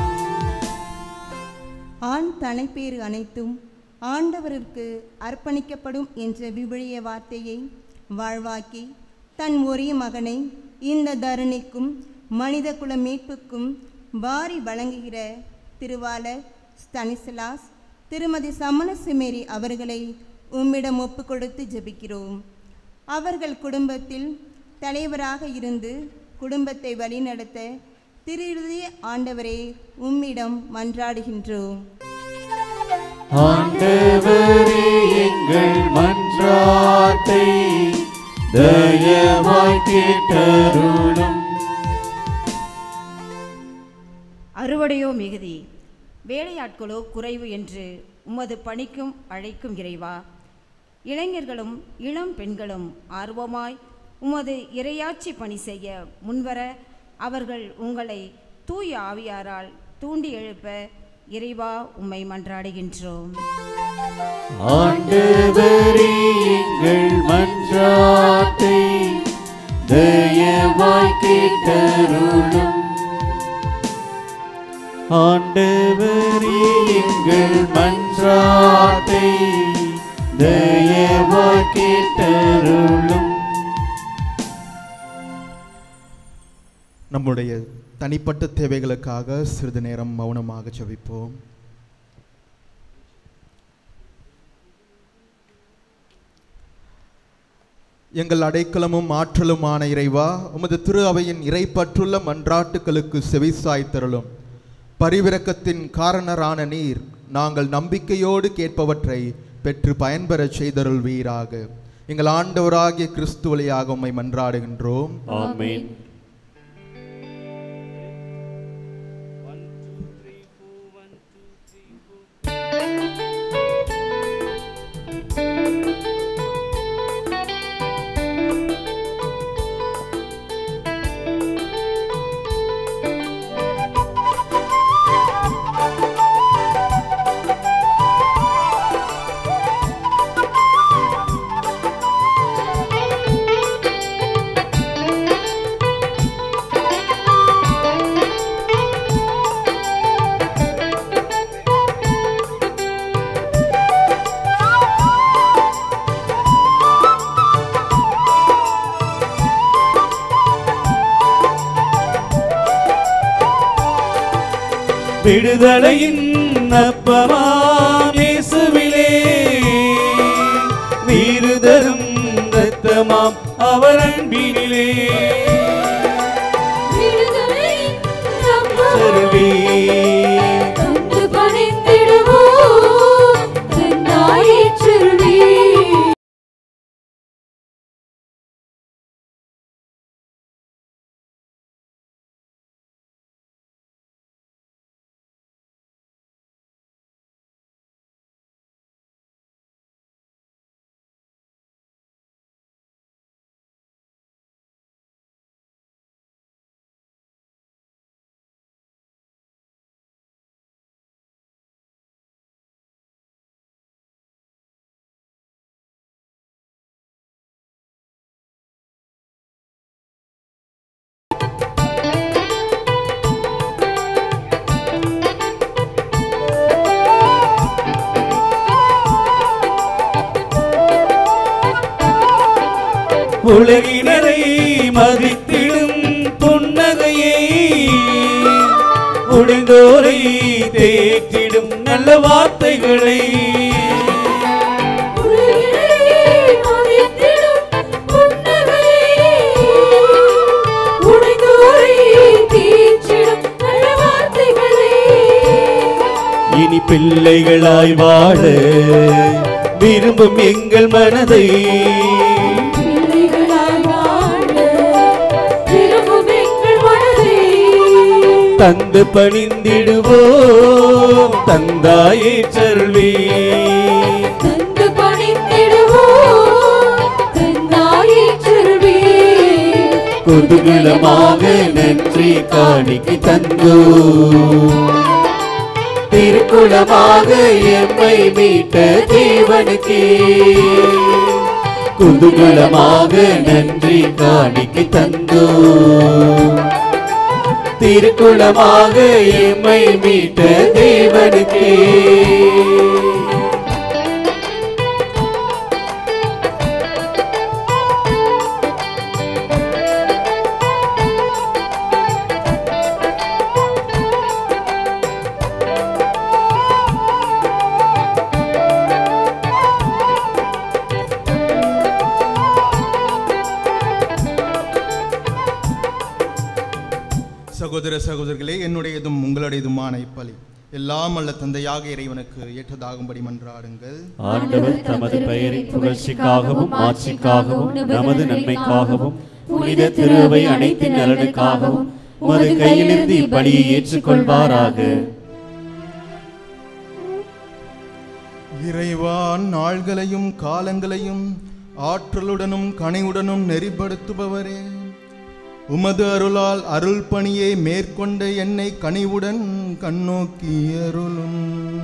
ஆண் தனைப்பேறு அனைத்தும் ஆண்டவருக்கு அர்ப்பணிக்கப்படும் என்ற விவிலிய வார்த்தையை வாழ்வாக்கி தன் ஒரே மகனை இந்த தருணிக்கும் மனித குல மீட்புக்கும் வாரி வழங்குகிற திருவாளர் ஸ்தனிஸ்லாஸ் திருமதி சமணசிமேரி அவர்களை உம்மிடம் ஒப்பு கொடுத்து ஜெபிக்கிறோம் அவர்கள் குடும்பத்தில் தலைவராக இருந்து குடும்பத்தை வழிநடத்த திருஇறுதி ஆண்டவரே உம்மிடம் மன்றாடுகின்றோம் ஆண்டவரே எங்கள் மன்றாத்தை தயவாய் கேட்டருளும் அறுவடையோ மிகுதி வேலையாட்களோ குறைவு என்று உமது பணிக்கும் அழைக்கும் இறைவா இளைஞர்களும் இளம் பெண்களும் ஆர்வமாய் உமது இறையாட்சி பணி செய்ய முன்வர அவர்கள் உங்களை தூய ஆவியாரால் தூண்டி எழுப்ப இறைவா உம்மை மன்றாடுகின்றோம் ஆண்டவரே எங்கள் மன்றாத்தை தயவாய் கேட்டருளும் ஆண்டவரே எங்கள் மன்றாத்தை தயவாய் கேட்டருளும் நம்முடைய தனிப்பட்ட தேவைகளுக்காக சிறிது நேரம் மௌனமாக ஜெபிப்போம் எங்கள் அடைக்கலமும் ஆற்றலுமான இறைவா உமது திரு அவையின் இறைப்பற்றுள்ள மன்றாட்டுகளுக்கு செவிசாய்த்தருளும் பரிவிரக்கத்தின் காரணரான நீர் நாங்கள் நம்பிக்கையோடு கேட்பவற்றை பெற்று பயன்பெறச் செய்தருள்வீராக எங்கள் ஆண்டவராகிய கிறிஸ்து வழியாக உம்மை மன்றாடுகின்றோம் ஆமென் விடுதலையின் அப்பமாம் இயேசுவிலே வீறுதரும் இரத்தமாம் அவர் அன்பினிலே சருவே தந்து பணிந்திடுவோம் தந்தாயிற் செல்வி உலகினரை மதித்திடும் புன்னகையை உடைந்தோரை தேற்றிடும் நல்ல வார்த்தைகளை இனி பிள்ளைகளாய் வாழ விரும்பும் எங்கள் மனதை தந்து பணிந்திடுவோம் தந்தாயே சருளி குதூகலமாக நன்றி காணிக்கு தந்தோ திருக்குளமாக எம்மை மீட்ட தேவனுக்கே குதூகலமாக நன்றி காணிக்கு தந்தோ திருக்குளமாக எம்மை மீட்ட தேவனுக்கே சகோதர சகோதரிகளே என்னுடையதும் உங்களுடையதுமான இப்பலி எல்லாம் அல்ல தந்தையாக இறைவனுக்கு ஏற்றதாகும்படி மன்றாடுங்கள் ஆண்டவர் தமது பெயரின் புகழ்ச்சிக்காகவும் ஆட்சிக்காகவும் நமது நன்மைக்காகவும் புனித திருவை அனைத்து நலனுக்காகவும் உமது கையிலிருந்து இப்பலியை ஏற்றுக்கொள்வாராக இறைவான் நாள்களையும் காலங்களையும் ஆற்றலுடனும் கனிவுடனும் நெறிப்படுத்துபவரே உமது அருளால் அருள் பணியை மேற்கொண்ட என்னை கனிவுடன் கண்ணோக்கி அருளும்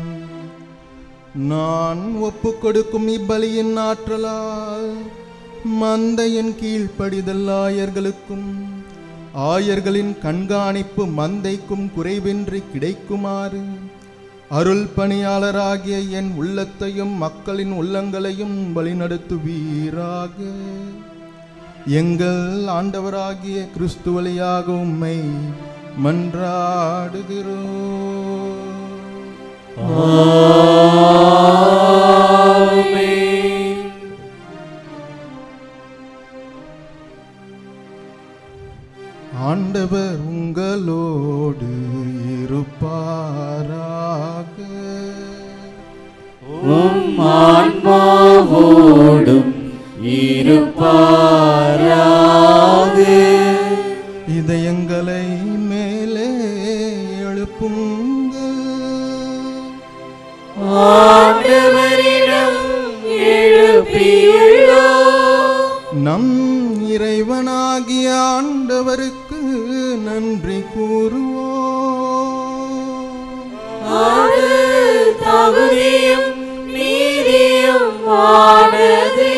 நான் ஒப்பு கொடுக்கும் இப்பலியின் ஆற்றலால் மந்தையின் கீழ்ப்படிதல் ஆயர்களுக்கும் ஆயர்களின் கண்காணிப்பு மந்தைக்கும் குறைவின்றி கிடைக்குமாறு அருள் பணியாளராகிய என் உள்ளத்தையும் மக்களின் உள்ளங்களையும் வழிநடத்துவீராக எங்கள் ஆண்டவராகிய கிறிஸ்து வழியாக உம்மை மன்றாடுகிறோம் ஆண்டவர் உங்களோடு இருப்பாராக உம் ஆன்மாவோடும் இருப்பாராக இதயங்களை மேலே எழுப்புங்கள் ஆண்டவரிடம் எழுப்பியுள்ளோம் நம் இறைவனாகிய ஆண்டவருக்கு நன்றி கூறுவோம் அது தகுதியும் நீதியும் ஆனதே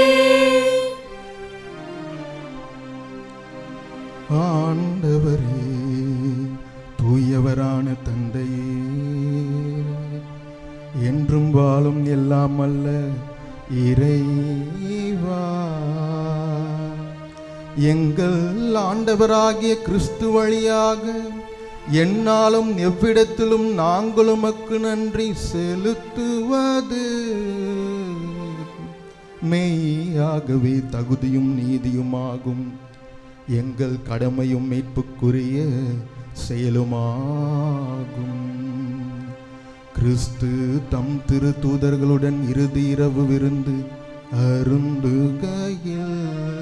ஆண்டவரே தூயவரான தந்தையே என்றும் வாழும் எல்லாம் அல்ல இறைவா எங்கள் ஆண்டவராகிய கிறிஸ்து வழியாக என்னாலும் எவ்விடத்திலும் நாங்கள் உமக்கு நன்றி செலுத்துவது மெய்யாகவே தகுதியும் நீதியுமாகும் எங்கள் கடமையும் மீட்புக்குரிய செயலுமாகும் கிறிஸ்து தம் திரு தூதர்களுடன் இறுதி இரவு விருந்து அருந்துகையில்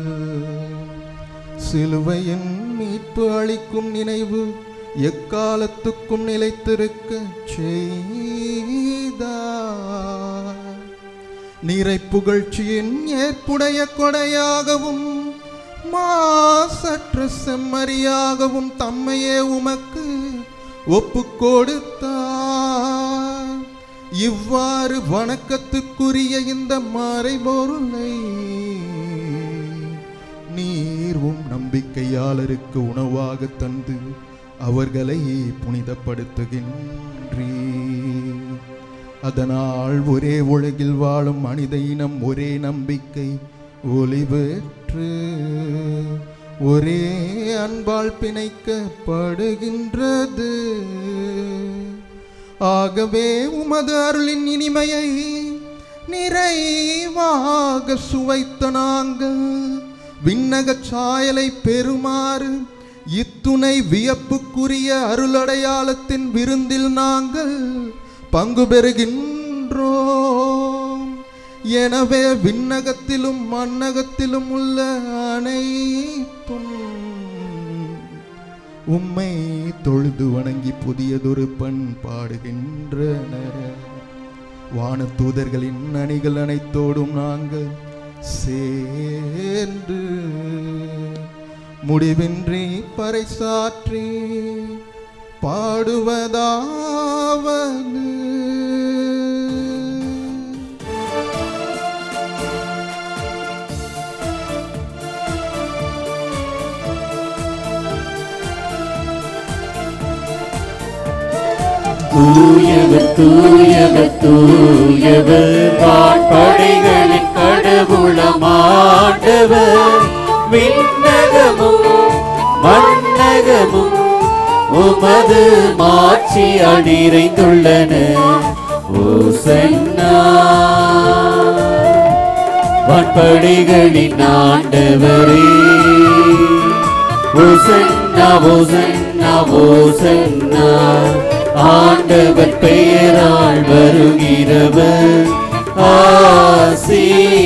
சிலுவையின் மீட்பு அளிக்கும் நினைவு எக்காலத்துக்கும் நிலைத்திருக்க செய்தார் நீரை புகழ்ச்சியின் ஏற்புடைய கொடையாகவும் மாசற்ற செம்மறியாகவும் தம்மையே உமக்கு ஒப்பு கொடுத்தார் இவ்வாறு வணக்கத்துக்குரிய இந்த மறைபொருளை நீர்வும் நம்பிக்கையாளருக்கு உணவாக தந்து அவர்களை புனிதப்படுத்துகின்றீர் அதனால் ஒரே உலகில் வாழும் மனித இனம் ஒரே நம்பிக்கை ஒளிபெற்று ஒரே அன்பால் பிணைக்கப்படுகின்றது ஆகவே உமது அருளின் இனிமையை நிறைவாக சுவைத்த நாங்கள் விண்ணகச் சாயலை பெறுமாறு இத்துணை வியப்புக்குரிய அருளடையாளத்தின் விருந்தில் நாங்கள் பங்கு பெறுகின்றோம் எனவே விண்ணகத்திலும் மண்ணகத்திலும் உள்ள அனைத்தும் உம்மை தொழுது வணங்கி புதியதொரு பண் பாடுகின்றன வானதூதர்களின் அணிகள் அனைத்தோடும் நாங்கள் சேர்ந்து முடிவின்றி பறைசாற்றி பாடுவதாவது தூயவர் தூயவர் தூயவர் வான்படைகளின் கடவுளமாண்டவர் விண்ணகமும் மண்ணகமும் உமது மாட்சி அடிரைந்துள்ளன ஓசன்னா வான்படைகளின் ஆண்டவரே ஓசன்னா ஓசன்னா ஓசன்னா ஆண்டவர் பெயரால் வருகிறவர் ஆசி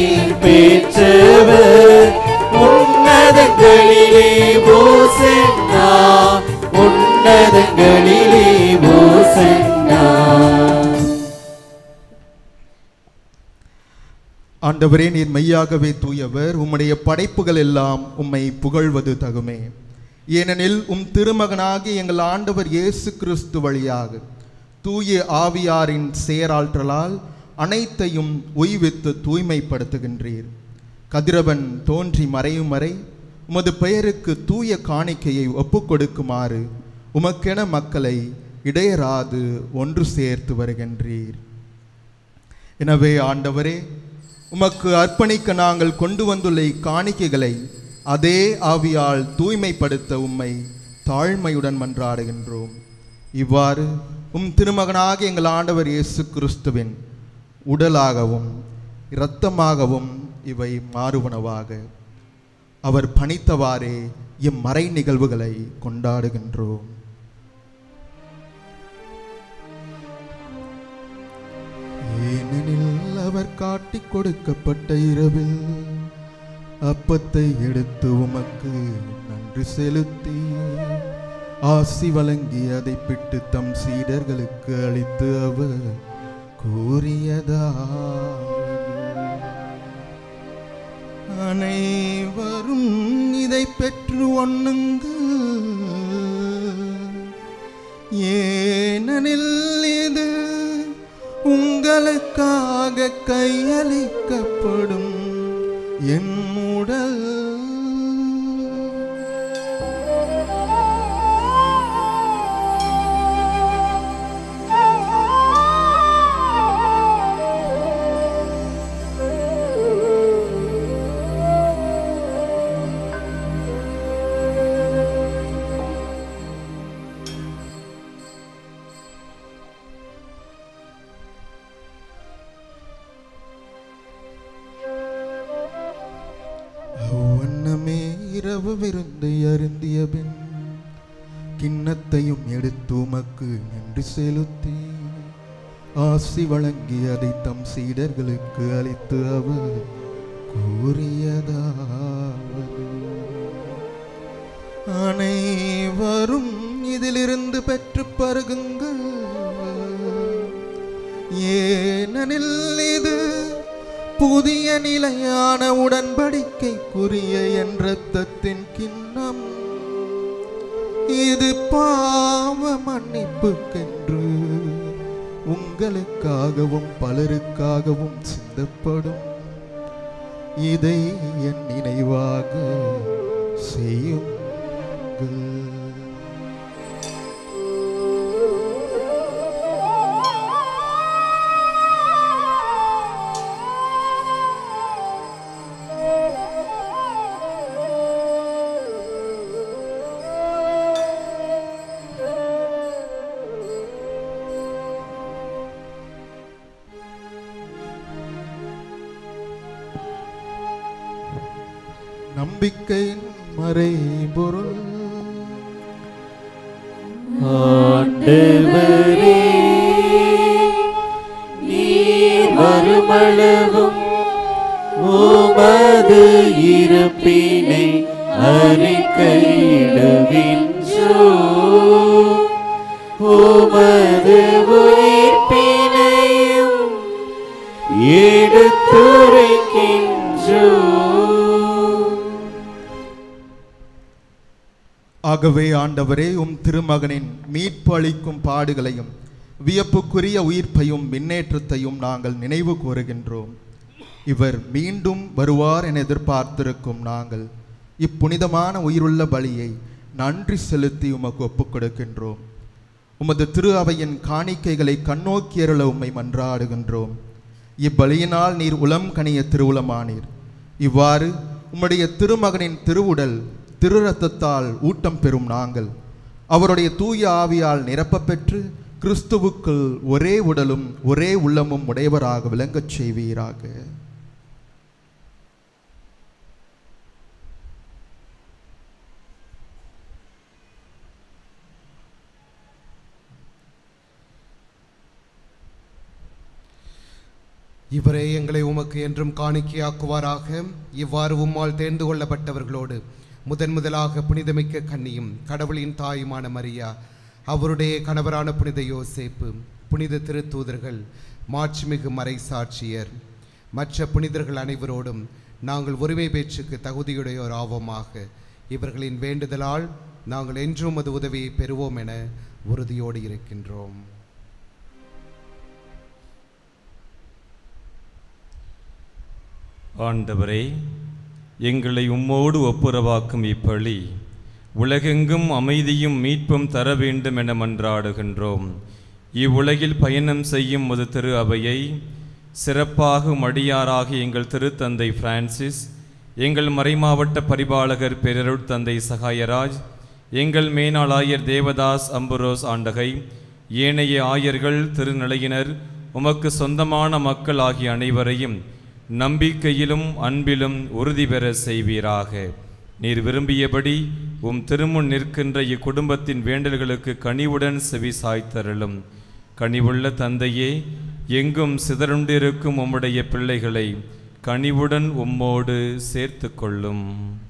பெற்றவர் உன்னதங்களிலே ஓசன்னா உன்னதங்களிலே ஓசன்னா ஆண்டவரே நீர் மெய்யாகவே தூயவர் உம்முடைய படைப்புகள் எல்லாம் உம்மை புகழ்வது தகுமே ஏனெனில் உம் திருமகனாகி எங்கள் ஆண்டவர் இயேசு கிறிஸ்து வழியாக தூய ஆவியாரின் சேராற்றலால் அனைத்தையும் உய்வித்து தூய்மைப்படுத்துகின்றீர் கதிரவன் தோன்றி மறையும் வரை உமது பெயருக்கு தூய காணிக்கையை ஒப்புக்கொடுக்குமாறு உமக்கென மக்களை இடையராது ஒன்று சேர்த்து வருகின்றீர் எனவே ஆண்டவரே உமக்கு அர்ப்பணிக்க நாங்கள் கொண்டு வந்துள்ள இக்காணிக்கைகளை அதே ஆவியால் தூய்மைப்படுத்த உம்மை தாழ்மையுடன் மன்றாடுகின்றோம் இவ்வாறு உம் திருமகனாக எங்கள் ஆண்டவர் இயேசு கிறிஸ்துவின் உடலாகவும் இரத்தமாகவும் இவை மாறுவனவாக அவர் பணித்தவாறே இம்மறை நிகழ்வுகளை கொண்டாடுகின்றோம் ஏனெனில் அவர் காட்டிக் கொடுக்கப்பட்ட இரவில் அப்பத்தை எடுத்து உமக்கு நன்றி செலுத்தி ஆசி வழங்கி அதை பிட்டு தம் சீடர்களுக்கு அளித்து அவர் கூறியதா அனைவரும் இதை பெற்று ஒண்ணுங்கள் ஏனெனில் இது உங்களுக்காக கையளிக்கப்படும் என் உடல் இரவு விருந்தை அருந்திய பின் கிண்ணத்தையும் எடுத்து உமக்கு நன்றி செலுத்தி ஆசி வழங்கி அதை தம் சீடர்களுக்கு அளித்து அவர் கூறியதாவது அனைவரும் இதிலிருந்து பெற்று பருகுங்கள் ஏனெனில் இது புதிய நிலையான உடன்படிக்கைக்குரிய என் இரத்தத்தின் கிண்ணம் இது பாவ மன்னிப்புக்கென்று உங்களுக்காகவும் பலருக்காகவும் சிந்தப்படும் இதை என் நினைவாக செய்யுங்கள் நம்பிக்கையின் மறைபொருள் ஆண்டவரே நீர் வருமளவும் உமது இருப்பினை அறிக்கையிடுகின்றோ உமது உயிர்ப்பினையும் எடுத்துரைக்கின்றோ ஆகவே ஆண்டவரே உம் திருமகனின் மீட்பு அளிக்கும் பாடுகளையும் வியப்புக்குரிய உயிர்ப்பையும் முன்னேற்றத்தையும் நாங்கள் நினைவு கூறுகின்றோம் இவர் மீண்டும் வருவார் என எதிர்பார்த்திருக்கும் நாங்கள் இப்புனிதமான உயிருள்ள பலியை நன்றி செலுத்தி உமக்கு ஒப்புக் கொடுக்கின்றோம் உமது திரு அவையின் காணிக்கைகளை கண்ணோக்கியருள உம்மை மன்றாடுகின்றோம் இப்பலியினால் நீர் உளம் கனிய திருவுளமானீர் இவ்வாறு உம்முடைய திருமகனின் திருவுடல் திரு ரத்தத்தால் ஊட்டம் பெறும் நாங்கள் அவருடைய தூய ஆவியால் நிரப்பப் பெற்று கிறிஸ்துவுக்குள் ஒரே உடலும் ஒரே உள்ளமும் உடையவராக விளங்கச் செய்வீராக இவரே எங்களை உமக்கு என்றும் காணிக்கையாக்குவாராக இவ்வாறு உம்மால் தேர்ந்து கொள்ளப்பட்டவர்களோடு முதன் முதலாக புனிதமிக்க கன்னியும் கடவுளின் தாயுமான மரியா அவருடைய கணவரான புனித யோசேப்பு புனித திருத்தூதர்கள் மாட்சிமிகு மறை சாட்சியர் மற்ற புனிதர்கள் அனைவரோடும் நாங்கள் உரிமை பேச்சுக்கு தகுதியுடையோர் ஆவோமாக இவர்களின் வேண்டுதலால் நாங்கள் என்றும் அது உதவியை பெறுவோம் என உறுதியோடு இருக்கின்றோம் ஆண்டவரே எங்களை உம்மோடு ஒப்புரவாக்கும் இப்பழி உலகெங்கும் அமைதியும் மீட்பும் தர வேண்டும் என மன்றாடுகின்றோம் இவ்வுலகில் பயணம் செய்யும் ஒரு திரு அவையை சிறப்பாக மடியாராக எங்கள் திருத்தந்தை பிரான்சிஸ் எங்கள் மறைமாவட்ட பரிபாலகர் பேரருட் தந்தை சகாயராஜ் எங்கள் மேனாளாயர் தேவதாஸ் அம்புரோஸ் ஆண்டகை ஏனைய ஆயர்கள் திருநிலையினர் உமக்கு சொந்தமான மக்கள் ஆகிய அனைவரையும் நம்பிக்கையிலும் அன்பிலும் உறுதி பெற செய்வீராக நீர் விரும்பியபடி உம் திருமுன் நிற்கின்ற இக்குடும்பத்தின் வேண்டல்களுக்கு கனிவுடன் செவி சாய்த்தருளும் கனிவுள்ள தந்தையே எங்கும் சிதறுண்டிருக்கும் உம்முடைய பிள்ளைகளை கனிவுடன் உம்மோடு சேர்த்து கொள்ளும்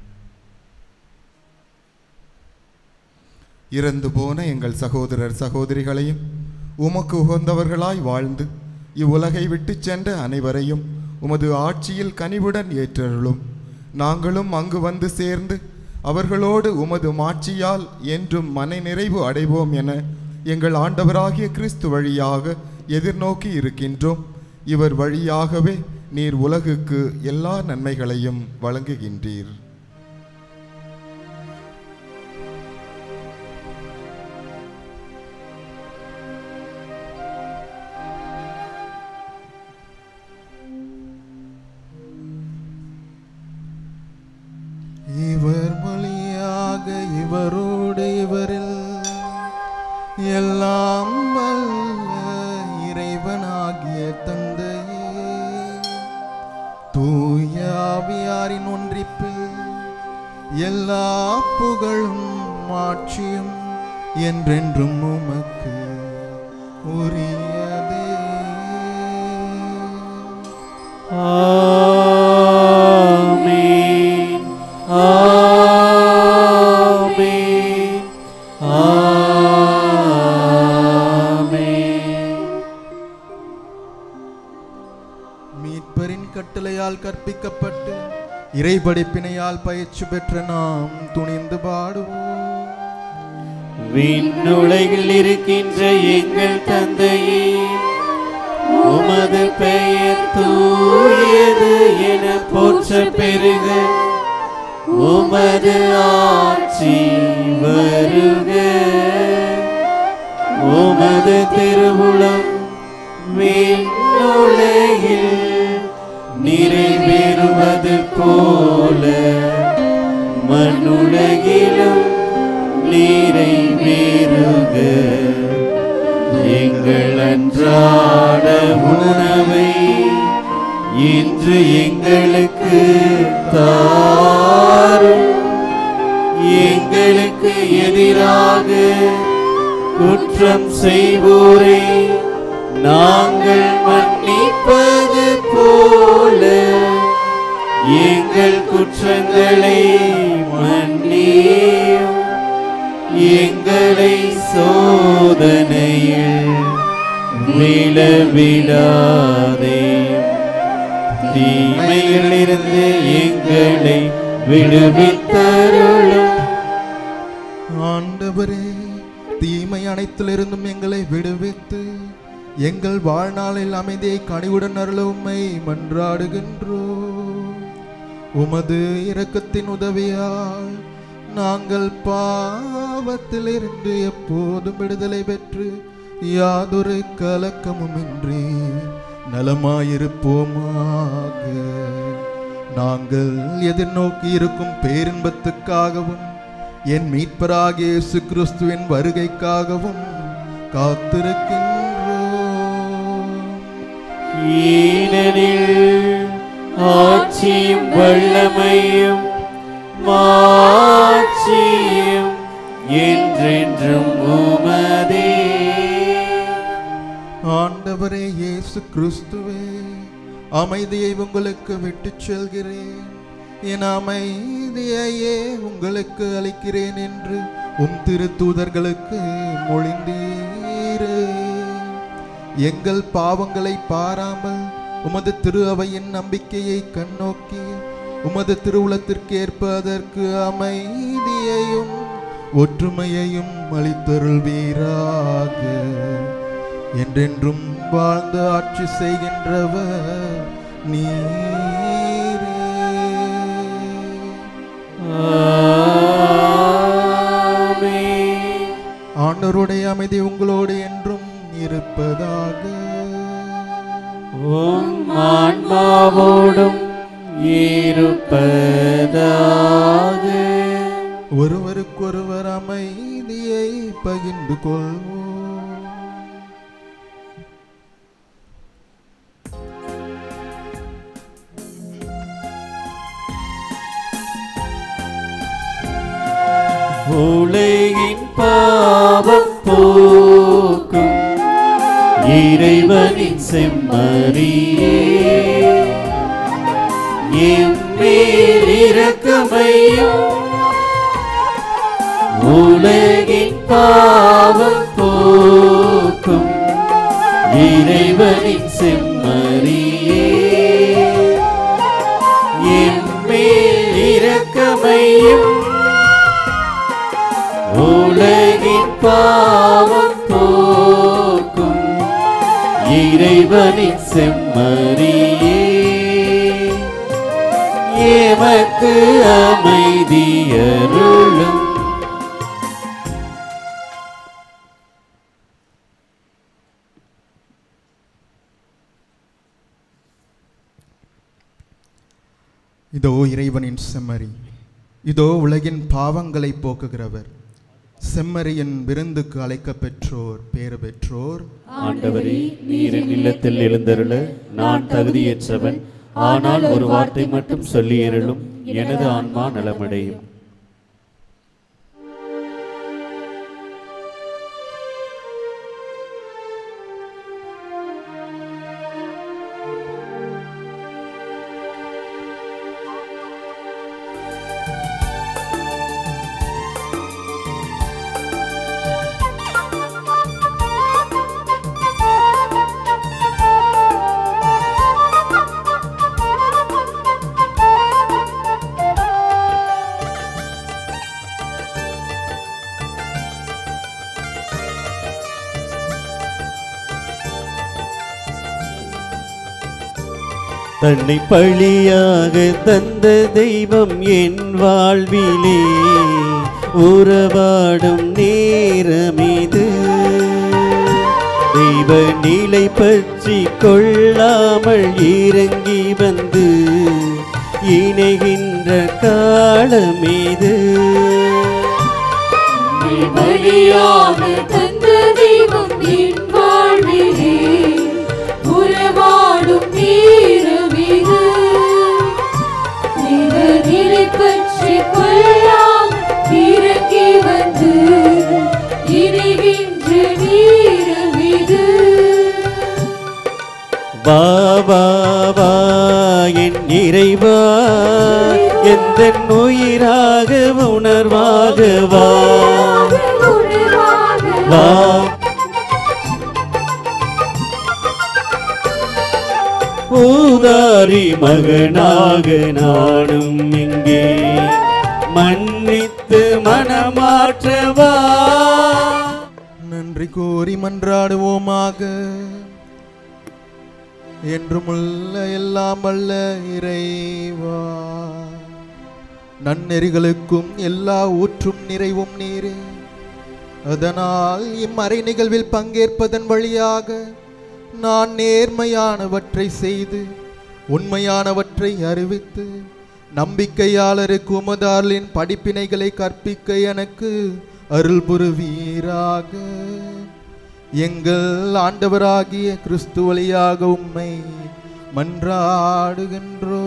இறந்து போன எங்கள் சகோதரர் சகோதரிகளையும் உமக்கு உகந்தவர்களாய் வாழ்ந்து இவ்வுலகை விட்டுச் சென்ற அனைவரையும் உமது ஆட்சியில் கனிவுடன் ஏற்றருளும் நாங்களும் அங்கு வந்து சேர்ந்து அவர்களோடு உமது மாட்சியால் என்றும் மன நிறைவு அடைவோம் என எங்கள் ஆண்டவராகிய கிறிஸ்து வழியாக எதிர்நோக்கி இருக்கின்றோம் இவர் வழியாகவே நீர் உலகுக்கு எல்லா நன்மைகளையும் வழங்குகின்றீர் இவர் வழியாக இவரோடு இவரில் எல்லாம் வல்ல இறைவனாகிய தந்தையே தூய ஆவியாரின் ஒன்றிப்பில் எல்லா புகழும் ஆட்சியும் என்றென்றும் உமக்கு உரியதே ஆமென் ஆமென் ஆமென் மீட்பரின் கட்டளையால் கற்பிக்கப்பட்டு இறைபடிப்பினையால் பயிற்சி பெற்ற நாம் துணிந்து பாடுவோம் விண்ணுலகில் இருக்கின்ற எங்கள் தந்தையே உமது பெயர் தூயது என போற்ற பெருக உமது ஆட்சி வருக உமது திருவுளம் விண்ணுலகில் நிறைவேறுவது போல மண்ணுலகிலும் நிறைவேறுக எங்கள் அன்றாட உணவை இன்று எங்களுக்கு தாரும் எங்களுக்கு எதிராக குற்றம் செய்வோரை நாங்கள் மன்னிப்பது போல எங்கள் குற்றங்களை மன்னியும் எங்களை சோதனையில் விழவிடாதே தீமையிலிருந்து எங்களை விடுவித்தருளும் ஆண்டவரே தீமை அனைத்திலிருந்தும் எங்களை விடுவித்து எங்கள் வாழ்நாளில் அமைதியை கனிவுடன் அருள உம்மை மன்றாடுகின்றோம் உமது இரக்கத்தின் உதவியால் நாங்கள் பாவத்திலிருந்து எப்போதும் விடுதலை பெற்று யாதொரு கலக்கமுமின்றி நலமாயிருப்போமாக நாங்கள் எதிர்நோக்கி இருக்கும் பேரின்பத்துக்காகவும் என் மீட்பராகிய இயேசு கிறிஸ்துவின் வருகைக்காகவும் காத்திருக்கின்றோம் ஏனெனில் ஆட்சியும் வல்லமையும் மாட்சியும் என்றென்றும் உமதே ஆண்டவரே இயேசு கிறிஸ்துவே அமைதியை உங்களுக்கு விட்டுச் செல்கிறேன் என் அமைதியையே உங்களுக்கு அளிக்கிறேன் என்று உம் திருத்தூதர்களுக்கு மொழிந்தீரே எங்கள் பாவங்களை பாராமல் உமது திரு அவையின் நம்பிக்கையை கண்ணோக்கி உமது திருவுளத்திற்கு ஏற்ப அதற்கு அமைதியையும் ஒற்றுமையையும் அளித்தருள்வீராக என்றென்றும் வாழ்ந்து ஆட்சி செய்கின்றவர் நீரே ஆண்டவருடைய அமைதி உங்களோடு என்றும் இருப்பதாக உம் ஆன்மாவோடும் இருப்பதாக ஒருவருக்கொருவர் அமைதியை பகிர்ந்து கொள்வோம் உலகின் பாவம் போக்கும் இறைவனின் செம்மறியே எம்மேல் இரக்கமையும் உலகின் பாவம் போக்கும் இறைவனின் செம்மறியே எம்மேல் இரக்கமையும் உலகின் பாவம் போக்கும் இறைவனின் செம்மறியே எமக்கு அமைதியருளும் இதோ இறைவனின் செம்மறி இதோ உலகின் பாவங்களை போக்குகிறவர் செம்மறியின் விருந்துக்கு அழைக்கப் பெற்றோர் பேறு பெற்றோர் ஆண்டவரே நீரின் இல்லத்தில் எழுந்தருள நான் தகுதியற்றவன் ஆனால் ஒரு வார்த்தை மட்டும் சொல்லி அருளும் எனது ஆன்மா நலமடையும் தன்னை பழியாக தந்த தெய்வம் என் வாழ்விலே உறவாடும் நேரமிது தெய்வ நிலை பற்றி கொள்ளாமல் இறங்கி வந்து இணைகின்ற காலமிது பலியாக தந்த தெய்வம் என் வாழ்விலே உறவாடும் நேரமிது நிலை பற்றி கொள்ளாம் இறங்கி வந்து இணைகின்ற நேரமிது வா வா வா என் இறைவா எந்த உயிராக உணர்வாக வா வா ஊதாரி மகனாக நானும் இங்கே மன்னித்து மனமாற்றவா நன்றி கூறி மன்றாடுவோமாக என்றுமுள்ள எல்லாம் வல்ல இறைவா நன்னெறிகளுக்கும் எல்லா ஊற்றும் நிறைவும் நீரே அதனால் இம்மறை நிகழ்வில் பங்கேற்பதன் வழியாக நான் நேர்மையானவற்றை செய்து உண்மையானவற்றை அறிவித்து நம்பிக்கையாளருக்கு உமதார்லின் படிப்பினைகளை கற்பிக்க எனக்கு அருள் புரிவீராக எங்கள் ஆண்டவராகிய கிறிஸ்து வழியாக உம்மை மன்றாடுகின்றோ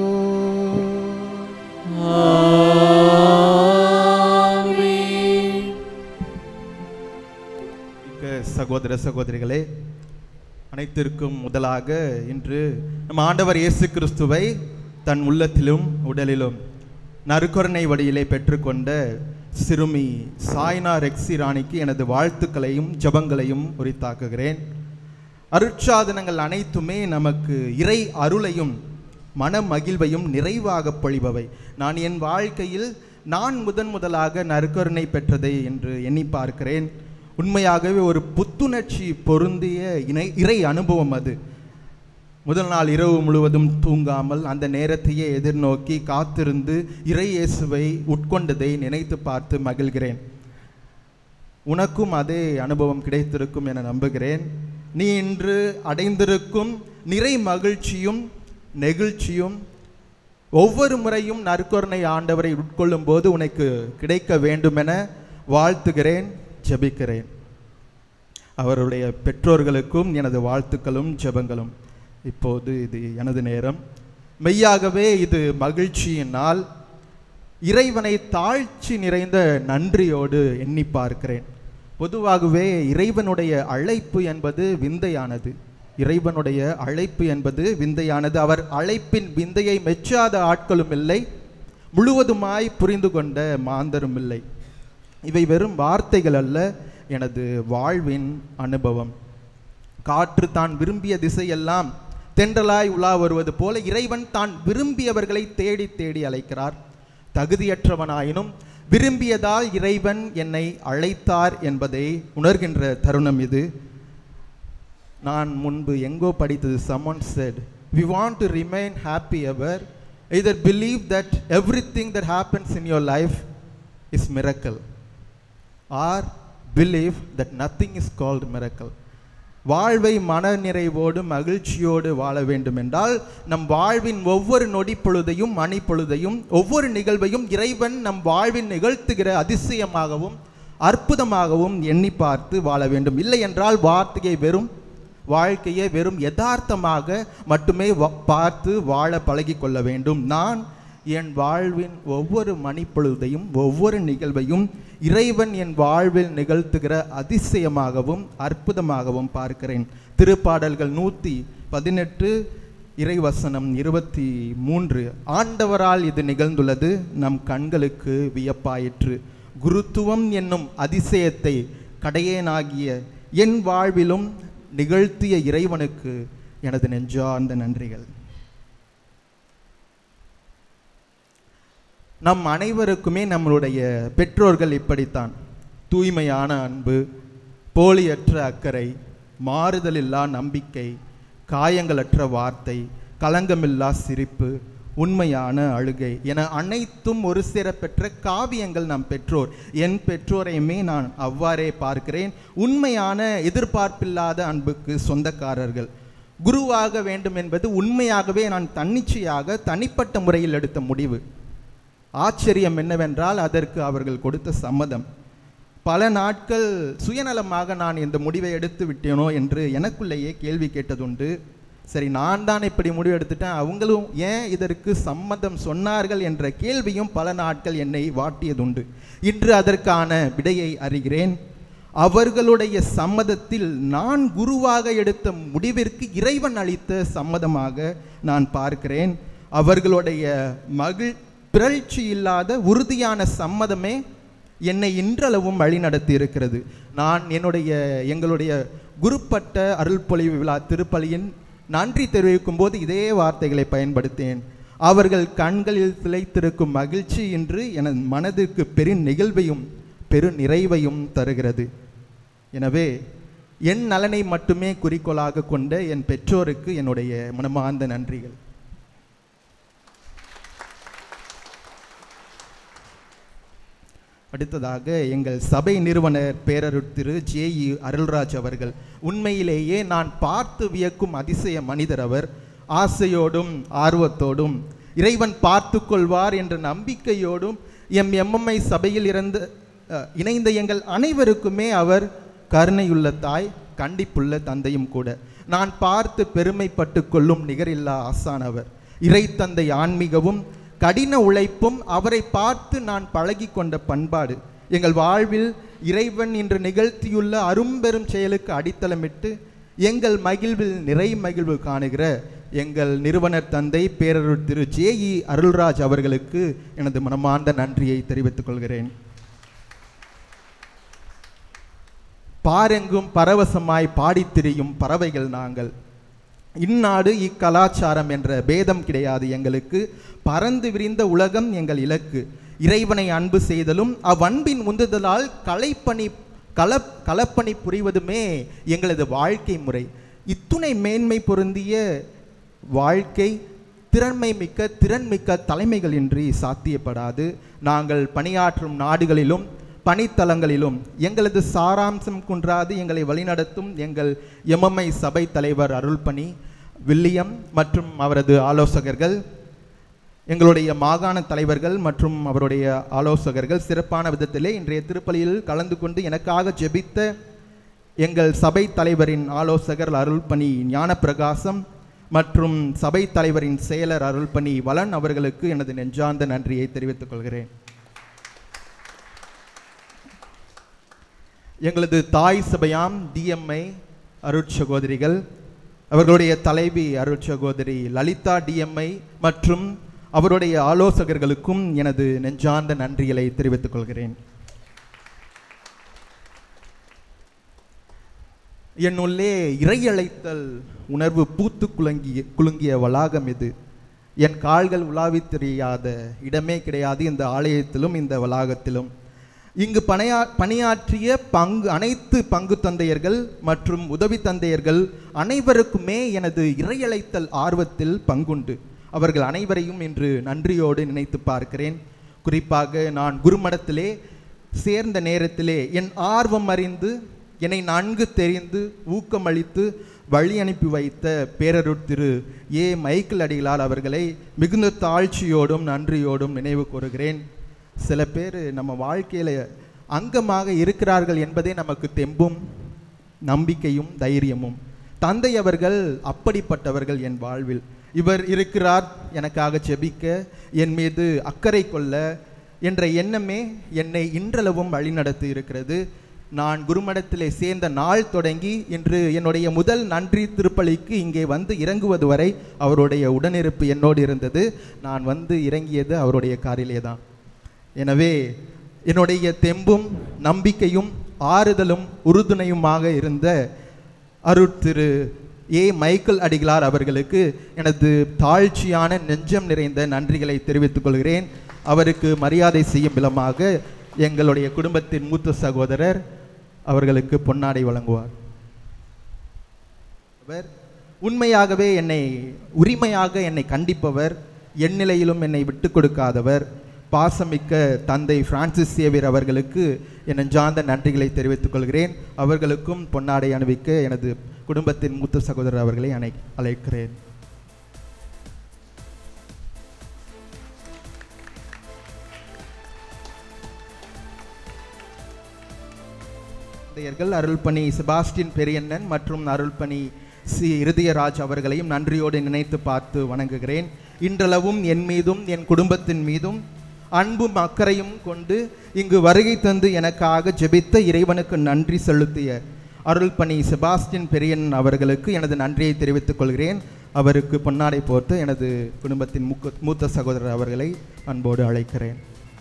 மிக்க சகோதர சகோதரிகளே அனைத்திற்கும் முதலாக இன்று நம் ஆண்டவர் இயேசு கிறிஸ்துவை தன் உள்ளத்திலும் உடலிலும் நறுக்கொரணை வழியிலே பெற்றுக்கொண்ட சிறுமி சாய்னா ரெக்ஸி ராணிக்கு எனது வாழ்த்துக்களையும் ஜபங்களையும் உரித்தாக்குகிறேன் அருட்சாதனங்கள் அனைத்துமே நமக்கு இறை அருளையும் மன மகிழ்வையும் நிறைவாக பொழிபவை நான் என் வாழ்க்கையில் நான் முதன் முதலாக நற்கருணை பெற்றதை என்று எண்ணி பார்க்கிறேன் உண்மையாகவே ஒரு புத்துணர்ச்சி பொருந்திய இணை இறை அனுபவம் அது முதல் நாள் இரவு முழுவதும் தூங்காமல் அந்த நேரத்தையே எதிர்நோக்கி காத்திருந்து இறை இயேசுவை உட்கொண்டதை நினைத்து பார்த்து மகிழ்கிறேன் உனக்கும் அதே அனுபவம் கிடைத்திருக்கும் என நம்புகிறேன் நீ இன்று அடைந்திருக்கும் நிறை மகிழ்ச்சியும் நெகிழ்ச்சியும் ஒவ்வொரு முறையும் நற்கொரணை ஆண்டவரை உட்கொள்ளும் போது உனக்கு கிடைக்க வேண்டுமென வாழ்த்துகிறேன் ஜெபிக்கிறேன் அவருடைய பெற்றோர்களுக்கும் எனது வாழ்த்துக்களும் ஜெபங்களும் இப்போது இது எனது நேரம் மெய்யாகவே இது மகிழ்ச்சியின் நாள் இறைவனை தாழ்ச்சி நிறைந்த நன்றியோடு எண்ணி பார்க்கிறேன் பொதுவாகவே இறைவனுடைய அழைப்பு என்பது விந்தையானது இறைவனுடைய அழைப்பு என்பது விந்தையானது அவர் அழைப்பின் விந்தையை மெச்சாத ஆட்களும் இல்லை முழுவதுமாய் புரிந்து கொண்ட மாந்தரும் இல்லை இவை வெறும் வார்த்தைகள் அல்ல எனது வாழ்வின் அனுபவம் காற்று தான் விரும்பிய திசையெல்லாம் தென்றலாய் உலா வருவது போல இறைவன் தான் விரும்பியவர்களை தேடி தேடி அழைக்கிறார் தகுதியற்றவனாயினும் விரும்பியதால் இறைவன் என்னை அழைத்தார் என்பதை உணர்கின்ற தருணம் இது நான் முன்பு எங்கோ படித்தது someone said we want to remain happy ever either believe that everything that happens in your life is miracle or believe that nothing is called miracle வாழ்வை மன நிறைவோடு மகிழ்ச்சியோடு வாழ வேண்டும் என்றால் நம் வாழ்வின் ஒவ்வொரு நொடி பொழுதையும் மணி பொழுதையும் ஒவ்வொரு நிகழ்வையும் இறைவன் நம் வாழ்வின் நிகழ்த்துகிற அதிசயமாகவும் அற்புதமாகவும் எண்ணி பார்த்து வாழ வேண்டும் இல்லை என்றால் வார்த்தையை வெறும் வாழ்க்கையை வெறும் யதார்த்தமாக மட்டுமே வ- பார்த்து வாழ பழகி கொள்ள வேண்டும் நான் என் வாழ்வின் ஒவ்வொரு மணிப்பொழுதையும் ஒவ்வொரு நிகழ்வையும் இறைவன் என் வாழ்வில் நிகழ்த்துகிற அதிசயமாகவும் அற்புதமாகவும் பார்க்கிறேன் திருப்பாடல்கள் நூற்றி பதினெட்டு இறைவசனம் இருபத்தி மூன்று ஆண்டவரால் இது நிகழ்ந்துள்ளது நம் கண்களுக்கு வியப்பாயிற்று குருத்துவம் என்னும் அதிசயத்தை கடையேனாகிய என் வாழ்விலும் நிகழ்த்திய இறைவனுக்கு எனது நெஞ்சார்ந்த நன்றிகள் நம் அனைவருக்குமே நம்மளுடைய பெற்றோர்கள் இப்படித்தான் தூய்மையான அன்பு போலியற்ற அக்கறை மாறுதலில்லா நம்பிக்கை காயங்களற்ற வார்த்தை களங்கமில்லா சிரிப்பு உண்மையான அழுகை என அனைத்தும் ஒரு சேர பெற்ற காவியங்கள் நம் பெற்றோர் என் பெற்றோரையுமே நான் அவ்வாறே பார்க்கிறேன் உண்மையான எதிர்பார்ப்பில்லாத அன்புக்கு சொந்தக்காரர்கள் குருவாக வேண்டும் என்பது உண்மையாகவே நான் தன்னிச்சையாக தனிப்பட்ட முறையில் எடுத்த முடிவு ஆச்சரியம் என்னவென்றால் அதற்கு அவர்கள் கொடுத்த சம்மதம் பல நாட்கள் சுயநலமாக நான் இந்த முடிவை எடுத்து விட்டேனோ என்று எனக்குள்ளேயே கேள்வி கேட்டதுண்டு சரி நான் தான் இப்படி முடிவு எடுத்துட்டேன் அவங்களும் ஏன் இதற்கு சம்மதம் சொன்னார்கள் என்ற கேள்வியும் பல நாட்கள் என்னை வாட்டியதுண்டு இன்று அதற்கான விடையை அறிகிறேன் அவர்களுடைய சம்மதத்தில் நான் குருவாக எடுத்த முடிவிற்கு இறைவன் அளித்த சம்மதமாக நான் பார்க்கிறேன் அவர்களுடைய மகிழ் பிறழ்ச்சி இல்லாத உறுதியான சம்மதமே என்னை இன்றளவும் வழிநடத்தி இருக்கிறது நான் என்னுடைய எங்களுடைய குருப்பட்ட அருள்பொழிவு விழா திருப்பலியின் நன்றி தெரிவிக்கும் போது இதே வார்த்தைகளை பயன்படுத்தேன் அவர்கள் கண்களில் திளைத்திருக்கும் மகிழ்ச்சி இன்று எனது மனதிற்கு பெரு நெகிழ்வையும் பெரு நிறைவையும் தருகிறது எனவே என் நலனை மட்டுமே குறிக்கோளாக கொண்ட என் பெற்றோருக்கு என்னுடைய மனமார்ந்த நன்றிகள் அடுத்ததாக எங்கள் சபை நிறுவனர் பேரருட் திரு ஜே இ அருள்ராஜ் அவர்கள் உண்மையிலேயே நான் பார்த்து வியக்கும் அதிசய மனிதர் அவர் ஆசையோடும் ஆர்வத்தோடும் இறைவன் பார்த்து கொள்வார் என்ற நம்பிக்கையோடும் எம் எம்எம்ஐ சபையில் இருந்து அஹ், இணைந்த எங்கள் அனைவருக்குமே அவர் கருணையுள்ள தாய் கண்டிப்புள்ள தந்தையும் கூட நான் பார்த்து பெருமைப்பட்டு கொள்ளும் நிகரில்லா ஆசான் அவர் இறை தந்தை ஆன்மீகவும் கடின உழைப்பும் அவரை பார்த்து நான் பழகி கொண்ட பண்பாடு எங்கள் வாழ்வில் இறைவன் இன்று நிகழ்த்தியுள்ள அரும்பெரும் செயலுக்கு அடித்தளமிட்டு எங்கள் மகிழ்வில் நிறை மகிழ்வு காணுகிற எங்கள் நிறுவனர் தந்தை பேரருள் திரு ஜே இ அருள்ராஜ் அவர்களுக்கு எனது மனமார்ந்த நன்றியை தெரிவித்துக் கொள்கிறேன் பாரெங்கும் பரவசமாய் பாடித் திரியும் பறவைகள் நாங்கள் இந்நாடு இக்கலாச்சாரம் என்ற பேதம் கிடையாது எங்களுக்கு பறந்து விரிந்த உலகம் எங்கள் இலக்கு இறைவனை அன்பு செய்தலும் அவ்வன்பின் உந்துதலால் கலைப்பணி கல களப்பணி புரிவதுமே எங்களது வாழ்க்கை முறை இத்துணை மேன்மை பொருந்திய வாழ்க்கை திறன்மை மிக்க திறன்மிக்க தலைமைகளின்றி சாத்தியப்படாது நாங்கள் பணியாற்றும் நாடுகளிலும் பணித்தலங்களிலும் எங்களது சாராம்சம் குன்றாது எங்களை வழிநடத்தும் எங்கள் எம்எம்ஐ சபை தலைவர் அருள்பணி வில்லியம் மற்றும் அவரது ஆலோசகர்கள் எங்களுடைய மாகாண தலைவர்கள் மற்றும் அவருடைய ஆலோசகர்கள் சிறப்பான விதத்திலே இன்றைய திருப்பலியில் கலந்து கொண்டு எனக்காக ஜெபித்த எங்கள் சபை தலைவரின் ஆலோசகர் அருள்பணி ஞானப்பிரகாசம் மற்றும் சபை தலைவரின் செயலர் அருள்பணி வலன் அவர்களுக்கு எனது நெஞ்சார்ந்த நன்றியை தெரிவித்துக் கொள்கிறேன் எங்களது தாய் சபையாம் டிஎம்ஐ அருட்சகோதரிகள் அவர்களுடைய தலைவி அருட்சகோதரி லலிதா டிஎம்ஐ மற்றும் அவருடைய ஆலோசகர்களுக்கும் எனது நெஞ்சார்ந்த நன்றிகளை தெரிவித்துக் கொள்கிறேன் என்னுள்ளே இறையழைத்தல் உணர்வு பூத்து குலுங்கிய குலுங்கிய வளாகம் இது என் கால்கள் உலாவித் தெரியாத இடமே கிடையாது இந்த ஆலயத்திலும் இந்த வளாகத்திலும் இங்கு பணியா பணியாற்றிய பங்கு அனைத்து பங்கு தந்தையர்கள் மற்றும் உதவி தந்தையர்கள் அனைவருக்குமே எனது இறையழைத்தல் ஆர்வத்தில் பங்குண்டு அவர்கள் அனைவரையும் இன்று நன்றியோடு நினைத்து பார்க்கிறேன் குறிப்பாக நான் குருமடத்திலே சேர்ந்த நேரத்திலே என் ஆர்வம் அறிந்து என்னை நன்கு தெரிந்து ஊக்கமளித்து வழி அனுப்பி வைத்த பேரருட் திரு ஏ மைக்கேல் அடிகளார் அவர்களை மிகுந்த தாழ்ச்சியோடும் நன்றியோடும் நினைவு கூறுகிறேன் சில பேர் நம்ம வாழ்க்கையில் அங்கமாக இருக்கிறார்கள் என்பதே நமக்கு தெம்பும் நம்பிக்கையும் தைரியமும் தந்தை அவர்கள் அப்படிப்பட்டவர்கள் என் வாழ்வில் இவர் இருக்கிறார் எனக்காக செபிக்க என் மீது அக்கறை கொள்ள என்ற எண்ணமே என்னை இன்றளவும் வழிநடத்தி இருக்கிறது நான் குருமடத்திலே சேர்ந்த நாள் தொடங்கி இன்று என்னுடைய முதல் நன்றி திருப்பலிக்கு இங்கே வந்து இறங்குவது வரை அவருடைய உடனிருப்பு என்னோடு இருந்தது நான் வந்து இறங்கியது அவருடைய காரிலே தான் எனவே என்னுடைய தெம்பும் நம்பிக்கையும் ஆறுதலும் உறுதுணையுமாக இருந்த அருட்திரு ஏ மைக்கேல் அடிகளார் அவர்களுக்கு எனது தாழ்ச்சியான நெஞ்சம் நிறைந்த நன்றிகளை தெரிவித்துக் கொள்கிறேன் அவருக்கு மரியாதை செய்யும் விதமாக எங்களுடைய குடும்பத்தின் மூத்த சகோதரர் அவர்களுக்கு பொன்னாடை வழங்குவார் அவர் உண்மையாகவே என்னை உரிமையாக என்னை கண்டிப்பவர் எந்நிலையிலும் என்னை விட்டு கொடுக்காதவர் பாசமிக்க தந்தை பிரான்சிஸ் சேவியர் அவர்களுக்கு என் நெஞ்சார்ந்த நன்றிகளை தெரிவித்துக் கொள்கிறேன் அவர்களுக்கும் பொன்னாடை அணிவிக்க எனது குடும்பத்தின் மூத்த சகோதரர் அவர்களை அணை அழைக்கிறேன் தந்தையர்கள் அருள்பணி செபாஸ்டின் பெரியண்ணன் மற்றும் அருள்பணி சி இருதயராஜ் அவர்களையும் நன்றியோடு நினைத்து பார்த்து வணங்குகிறேன் இன்றளவும் என் மீதும் என் குடும்பத்தின் மீதும் அன்பும் அக்கறையும் கொண்டு இங்கு வருகை தந்து எனக்காக ஜெபித்த இறைவனுக்கு நன்றி செலுத்திய அருள்பணி செபாஸ்டின் பெரியன் அவர்களுக்கு எனது நன்றியை தெரிவித்துக் கொள்கிறேன் அவருக்கு பொன்னாடை போட்டு எனது குடும்பத்தின் முக்க மூத்த சகோதரர் அவர்களை அன்போடு அழைக்கிறேன்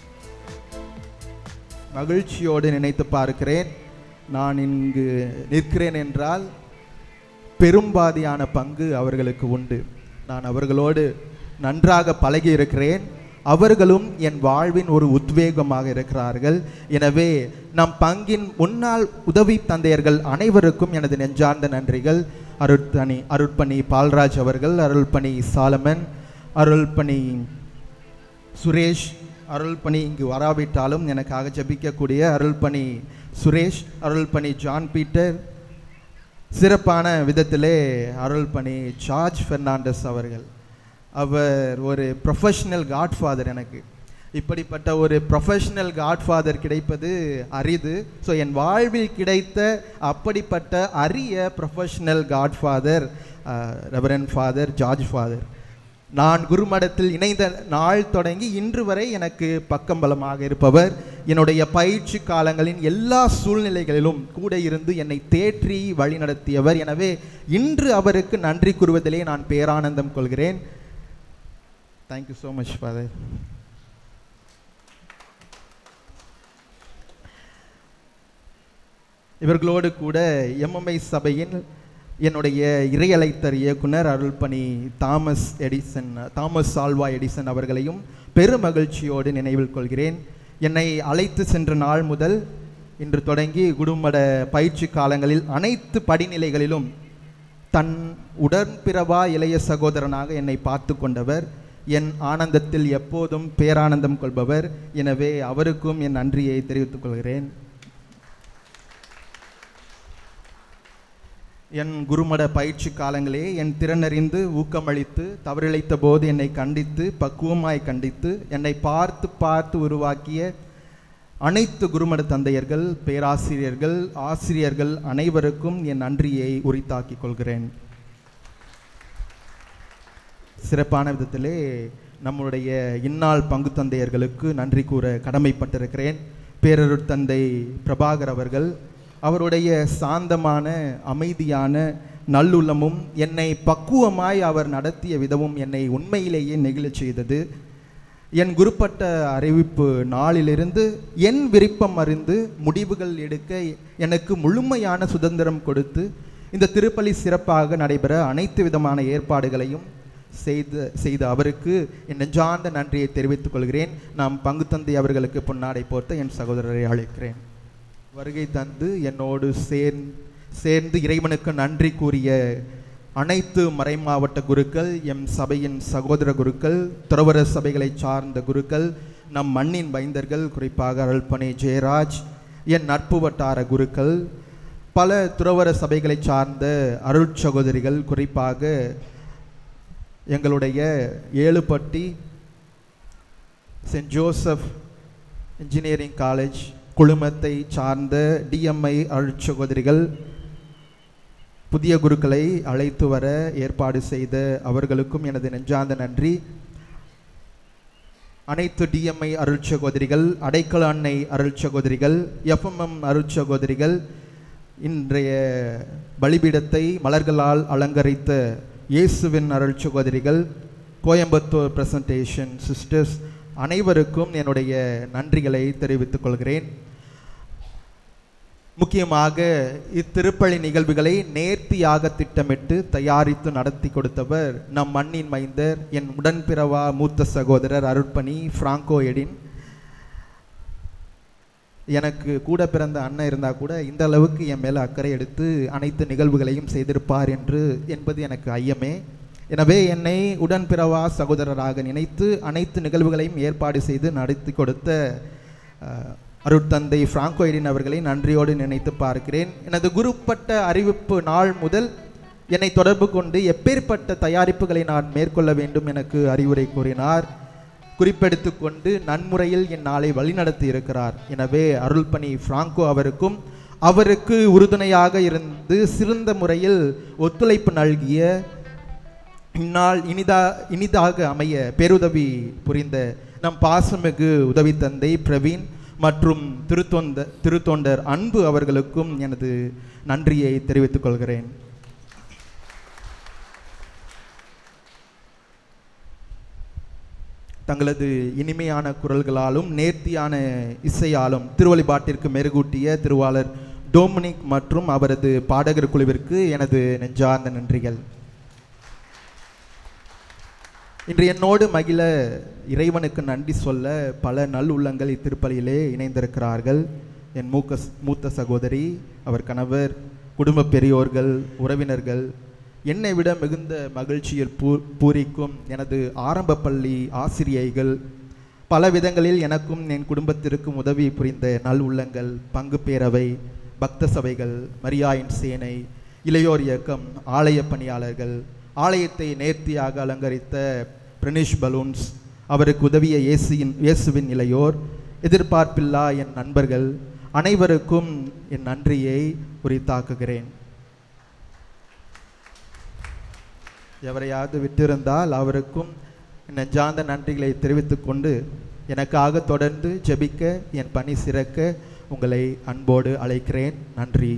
மகிழ்ச்சியோடு நினைத்து பார்க்கிறேன் நான் இங்கு நிற்கிறேன் என்றால் பெரும்பாதியான பங்கு அவர்களுக்கு உண்டு நான் அவர்களோடு நன்றாக பழகி இருக்கிறேன் அவர்களும் என் வாழ்வின் ஒரு உத்வேகமாக இருக்கிறார்கள் எனவே நம் பங்கின் முன்னாள் உதவி தந்தையர்கள் அனைவருக்கும் எனது நெஞ்சார்ந்த நன்றிகள் அருட்பணி அருட்பணி பால்ராஜ் அவர்கள் அருள்பணி சாலமன் அருள்பணி சுரேஷ் அருள்பணி இங்கு வராவிட்டாலும் எனக்காக ஜபிக்கக்கூடிய அருள்பணி சுரேஷ் அருள்பணி ஜான் பீட்டர் சிறப்பான விதத்திலே அருள்பணி ஜார்ஜ் பெர்னாண்டஸ் அவர்கள் அவர் ஒரு ப்ரொஃபஷனல் காட்ஃபாதர் எனக்கு இப்படிப்பட்ட ஒரு ப்ரொஃபஷனல் காட்ஃபாதர் கிடைப்பது அரிது ஸோ என் வாழ்வில் கிடைத்த அப்படிப்பட்ட அரிய professional godfather reverend father George father நான் குருமடத்தில் இணைந்த நாள் தொடங்கி இன்று வரை எனக்கு பக்கம்பலமாக இருப்பவர் என்னுடைய பயிற்சி காலங்களின் எல்லா சூழ்நிலைகளிலும் கூட இருந்து என்னை தேற்றி வழிநடத்தியவர் எனவே இன்று அவருக்கு நன்றி கூறுவதிலே நான் பேரானந்தம் கொள்கிறேன் தேங்க்யூ ஸோ மச் ஃபாதர் இவர்களோடு கூட எம்எம்ஐ சபையின் என்னுடைய இறையலைத்தர் இயக்குனர் அருள்பணி Thomas Edison Thomas Salva Edison அவர்களையும் பெருமகிழ்ச்சியோடு நினைவில் கொள்கிறேன் என்னை அழைத்து சென்ற நாள் முதல் இன்று தொடங்கி குடும்பட பயிற்சி காலங்களில் அனைத்து படிநிலைகளிலும் தன் உடன்பிறவா இளைய சகோதரனாக என்னை பார்த்து கொண்டவர் என் ஆனந்தத்தில் எப்போதும் பேரானந்தம் கொள்பவர் எனவே அவருக்கும் என் நன்றியை தெரிவித்துக் கொள்கிறேன் என் குருமட பயிற்சி காலங்களே என் திறனறிந்து ஊக்கமளித்து தவறிழைத்த போது என்னை கண்டித்து பக்குவமாய் கண்டித்து என்னை பார்த்து பார்த்து உருவாக்கிய அனைத்து குருமட தந்தையர்கள் பேராசிரியர்கள் ஆசிரியர்கள் அனைவருக்கும் என் நன்றியை உரித்தாக்கிக் கொள்கிறேன் சிறப்பான விதத்திலே நம்முடைய இந்நாள் பங்கு தந்தையர்களுக்கு நன்றி கூற கடமைப்பட்டிருக்கிறேன் பேரருட் தந்தை பிரபாகர் அவர்கள் அவருடைய சாந்தமான அமைதியான நல்லுள்ளமும் என்னை பக்குவமாய் அவர் நடத்திய விதமும் என்னை உண்மையிலேயே நெகிழச் செய்தது என் குருப்பட்ட அறிவிப்பு நாளிலிருந்து என் விருப்பம் அறிந்து முடிவுகள் எடுக்க எனக்கு முழுமையான சுதந்திரம் கொடுத்து இந்த திருப்பலி சிறப்பாக நடைபெற அனைத்து விதமான ஏற்பாடுகளையும் செய்த செய்த அவருக்கு என் நெஞ்சார்ந்த நன்றியை தெரிவித்துக் கொள்கிறேன் நாம் பங்கு தந்தை அவர்களுக்கு பொன்னாடை போர்த்த என் சகோதரரை அழைக்கிறேன் வருகை தந்து என்னோடு சேர்ந்து சேர்ந்து இறைவனுக்கு நன்றி கூறிய அனைத்து மறைமாவட்ட குருக்கள் எம் சபையின் சகோதர குருக்கள் துறவர சபைகளை சார்ந்த குருக்கள் நம் மண்ணின் வைந்தர்கள் குறிப்பாக அருள்பணி ஜெயராஜ் என் நட்பு வட்டார குருக்கள் பல துறவர சபைகளை சார்ந்த அருள் சகோதரிகள் குறிப்பாக எங்களுடைய Ezhuppatti saint Joseph engineering college குழுமத்தை சார்ந்த டிஎம்ஐ அருட்சகோதரிகள் புதிய குருக்களை அழைத்து வர ஏற்பாடு செய்த அவர்களுக்கும் எனது நெஞ்சார்ந்த நன்றி அனைத்து டிஎம்ஐ அருட்சகோதரிகள் அடைக்கல அன்னை அருட்சகோதரிகள் எஃப்எம்எம் அருட்சகோதரிகள் இன்றைய பலிபீடத்தை மலர்களால் அலங்கரித்த இயேசுவின் அருட்சகோதரிகள் கோயம்புத்தூர் பிரசன்டேஷன் சிஸ்டர்ஸ் அனைவருக்கும் என்னுடைய நன்றிகளை தெரிவித்துக் கொள்கிறேன் முக்கியமாக இத்திருப்பலி நிகழ்வுகளை நேர்த்தியாக திட்டமிட்டு தயாரித்து நடத்தி கொடுத்தவர் நம் மண்ணின் மைந்தர் என் உடன்பிறவா மூத்த சகோதரர் அருட்பணி பிராங்கோ எடின் எனக்கு கூட பிறந்த அண்ணன் இருந்தால் கூட இந்த அளவுக்கு என் மேலே அக்கறை எடுத்து அனைத்து நிகழ்வுகளையும் செய்திருப்பார் என்று என்பது எனக்கு ஐயமே எனவே என்னை உடன்பிறவா சகோதரராக நினைத்து அனைத்து நிகழ்வுகளையும் ஏற்பாடு செய்து நடத்தி கொடுத்த அஹ், அருட்தந்தை பிராங்கோ எடின் அவர்களை நன்றியோடு நினைத்து பார்க்கிறேன் எனது குருப்பட்ட அறிவிப்பு நாள் முதல் என்னை தொடர்பு கொண்டு எப்பேற்பட்ட தயாரிப்புகளை நான் மேற்கொள்ள வேண்டும் எனக்கு அறிவுரை கூறினார் குறிப்பெடுத்து கொண்டு நன்முறையில் என் நாளை வழிநடத்தி இருக்கிறார் எனவே அருள்பணி பிராங்கோ அவருக்கும் அவருக்கு உறுதுணையாக இருந்து சிறந்த முறையில் ஒத்துழைப்பு நல்கிய இந்நாள் இனிதா இனிதாக அமைய பேருதவி புரிந்த நம் பாசமிகு உதவி தந்தை பிரவீன் மற்றும் திருத்தொந்த திருத்தொண்டர் அன்பு அவர்களுக்கும் எனது நன்றியை தெரிவித்துக் கொள்கிறேன் தங்களது இனிமையான குரல்களாலும் நேர்த்தியான இசையாலும் திருவழிபாட்டிற்கு மெருகூட்டிய திருவாளர் டோமினிக் மற்றும் அவரது பாடகர் குழுவிற்கு எனது நெஞ்சார்ந்த நன்றிகள் இன்று என்னோடு மகிழ இறைவனுக்கு நன்றி சொல்ல பல நல் உள்ளங்கள் இத்திருப்பலியிலே இணைந்திருக்கிறார்கள் என் மூக்க மூத்த சகோதரி அவர் கணவர் குடும்ப பெரியோர்கள் உறவினர்கள் என்னை விட மிகுந்த மகிழ்ச்சியில் பூ பூரிக்கும் எனது ஆரம்ப பள்ளி ஆசிரியைகள் பல விதங்களில் எனக்கும் என் குடும்பத்திற்கும் உதவி புரிந்த நல் உள்ளங்கள் பங்கு பேரவை பக்த சபைகள் மரியாயின் சேனை இளையோர் இயக்கம் ஆலய பணியாளர்கள் ஆலயத்தை நேர்த்தியாக அலங்கரித்த பிரணேஷ் பலூன்ஸ் அவருக்கு உதவிய இயேசுவின் இயேசுவின் இளையோர் எதிர்பார்ப்பில்லா என் நண்பர்கள் அனைவருக்கும் என் நன்றியை உரித்தாக்குகிறேன் எவரையாவது விட்டிருந்தால் அவருக்கும் என் நெஞ்சார்ந்த நன்றிகளை தெரிவித்துக் கொண்டு எனக்காக தொடர்ந்து ஜெபிக்க என் பணி சிறக்க உங்களை அன்போடு அழைக்கிறேன் நன்றி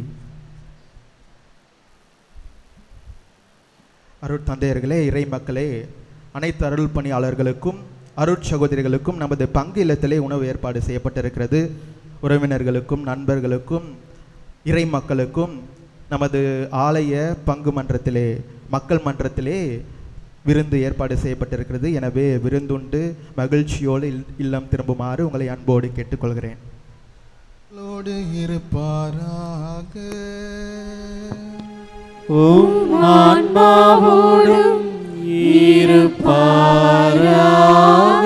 அருட் தந்தையர்களே இறை மக்களே அனைத்து அருள் பணியாளர்களுக்கும் அருட் சகோதரிகளுக்கும் நமது பங்கு இல்லத்திலே உணவு ஏற்பாடு செய்யப்பட்டிருக்கிறது உறவினர்களுக்கும் நண்பர்களுக்கும் இறை மக்களுக்கும் நமது ஆலய பங்கு மன்றத்திலே மக்கள் மன்றத்திலே விருந்து ஏற்பாடு செய்யப்பட்டிருக்கிறது எனவே விருந்துண்டு மகிழ்ச்சியோடு இல்- இல்லம் திரும்புமாறு உங்களை அன்போடு கேட்டுக்கொள்கிறேன் உங்களோடு இருப்பாராக உம் ஆன்மாவோடும் இருப்பாராக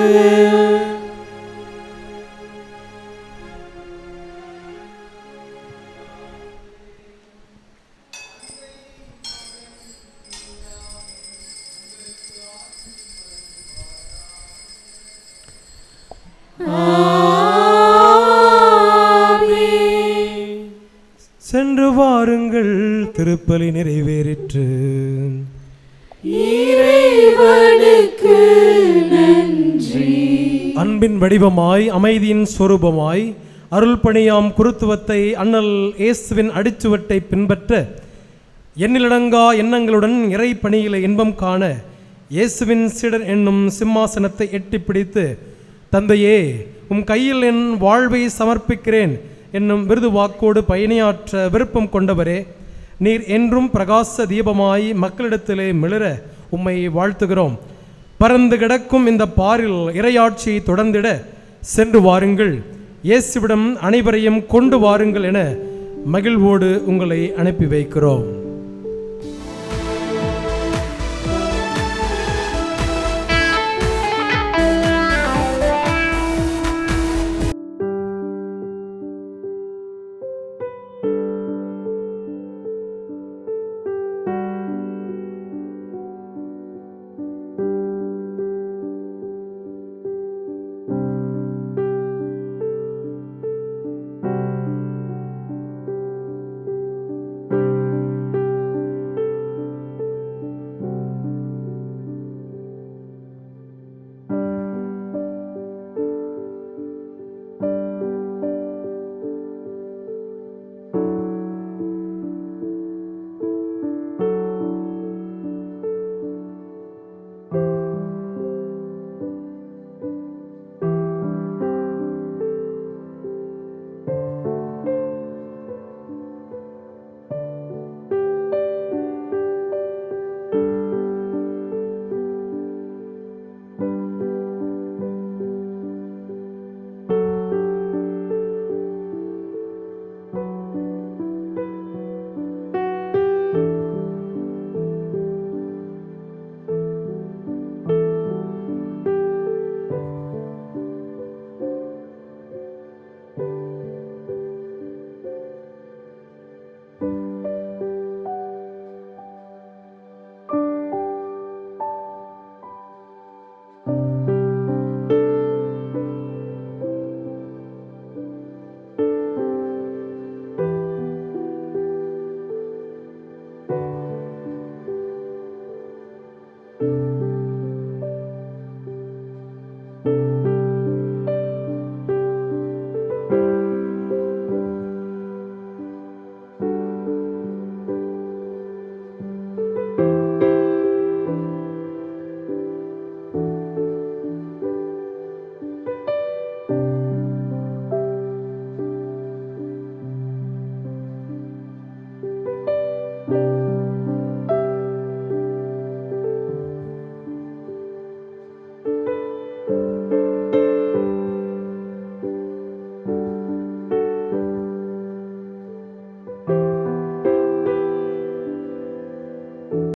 சென்று வாருங்கள் திருப்பலி நிறைவேறிற்று இறைவனுக்கு நன்றி அன்பின் வடிவமாய் அமைதியின் சொரூபமாய் அருள் பணியாம் குருத்துவத்தை அண்ணல் இயேசுவின் அடிச்சுவட்டை பின்பற்ற எண்ணிலடங்கா எண்ணங்களுடன் இறை பணியில இன்பம் காண இயேசுவின் சீடர் என்னும் சிம்மாசனத்தை எட்டி பிடித்து தந்தையே உம் கையில் என் வாழ்வை சமர்ப்பிக்கிறேன் என்னும் விருது வாக்கோடு பயணியாற்ற விருப்பம் கொண்டவரே நீர் என்றும் பிரகாச தீபமாய் மக்களிடத்திலே மிளிர உம்மை வாழ்த்துகிறோம் பறந்து கிடக்கும் இந்த பாரில் இறையாட்சியை தொடர்ந்திட சென்று வாருங்கள் இயேசுவிடம் அனைவரையும் கொண்டு வாருங்கள் என மகிழ்வோடு உங்களை அனுப்பி வைக்கிறோம்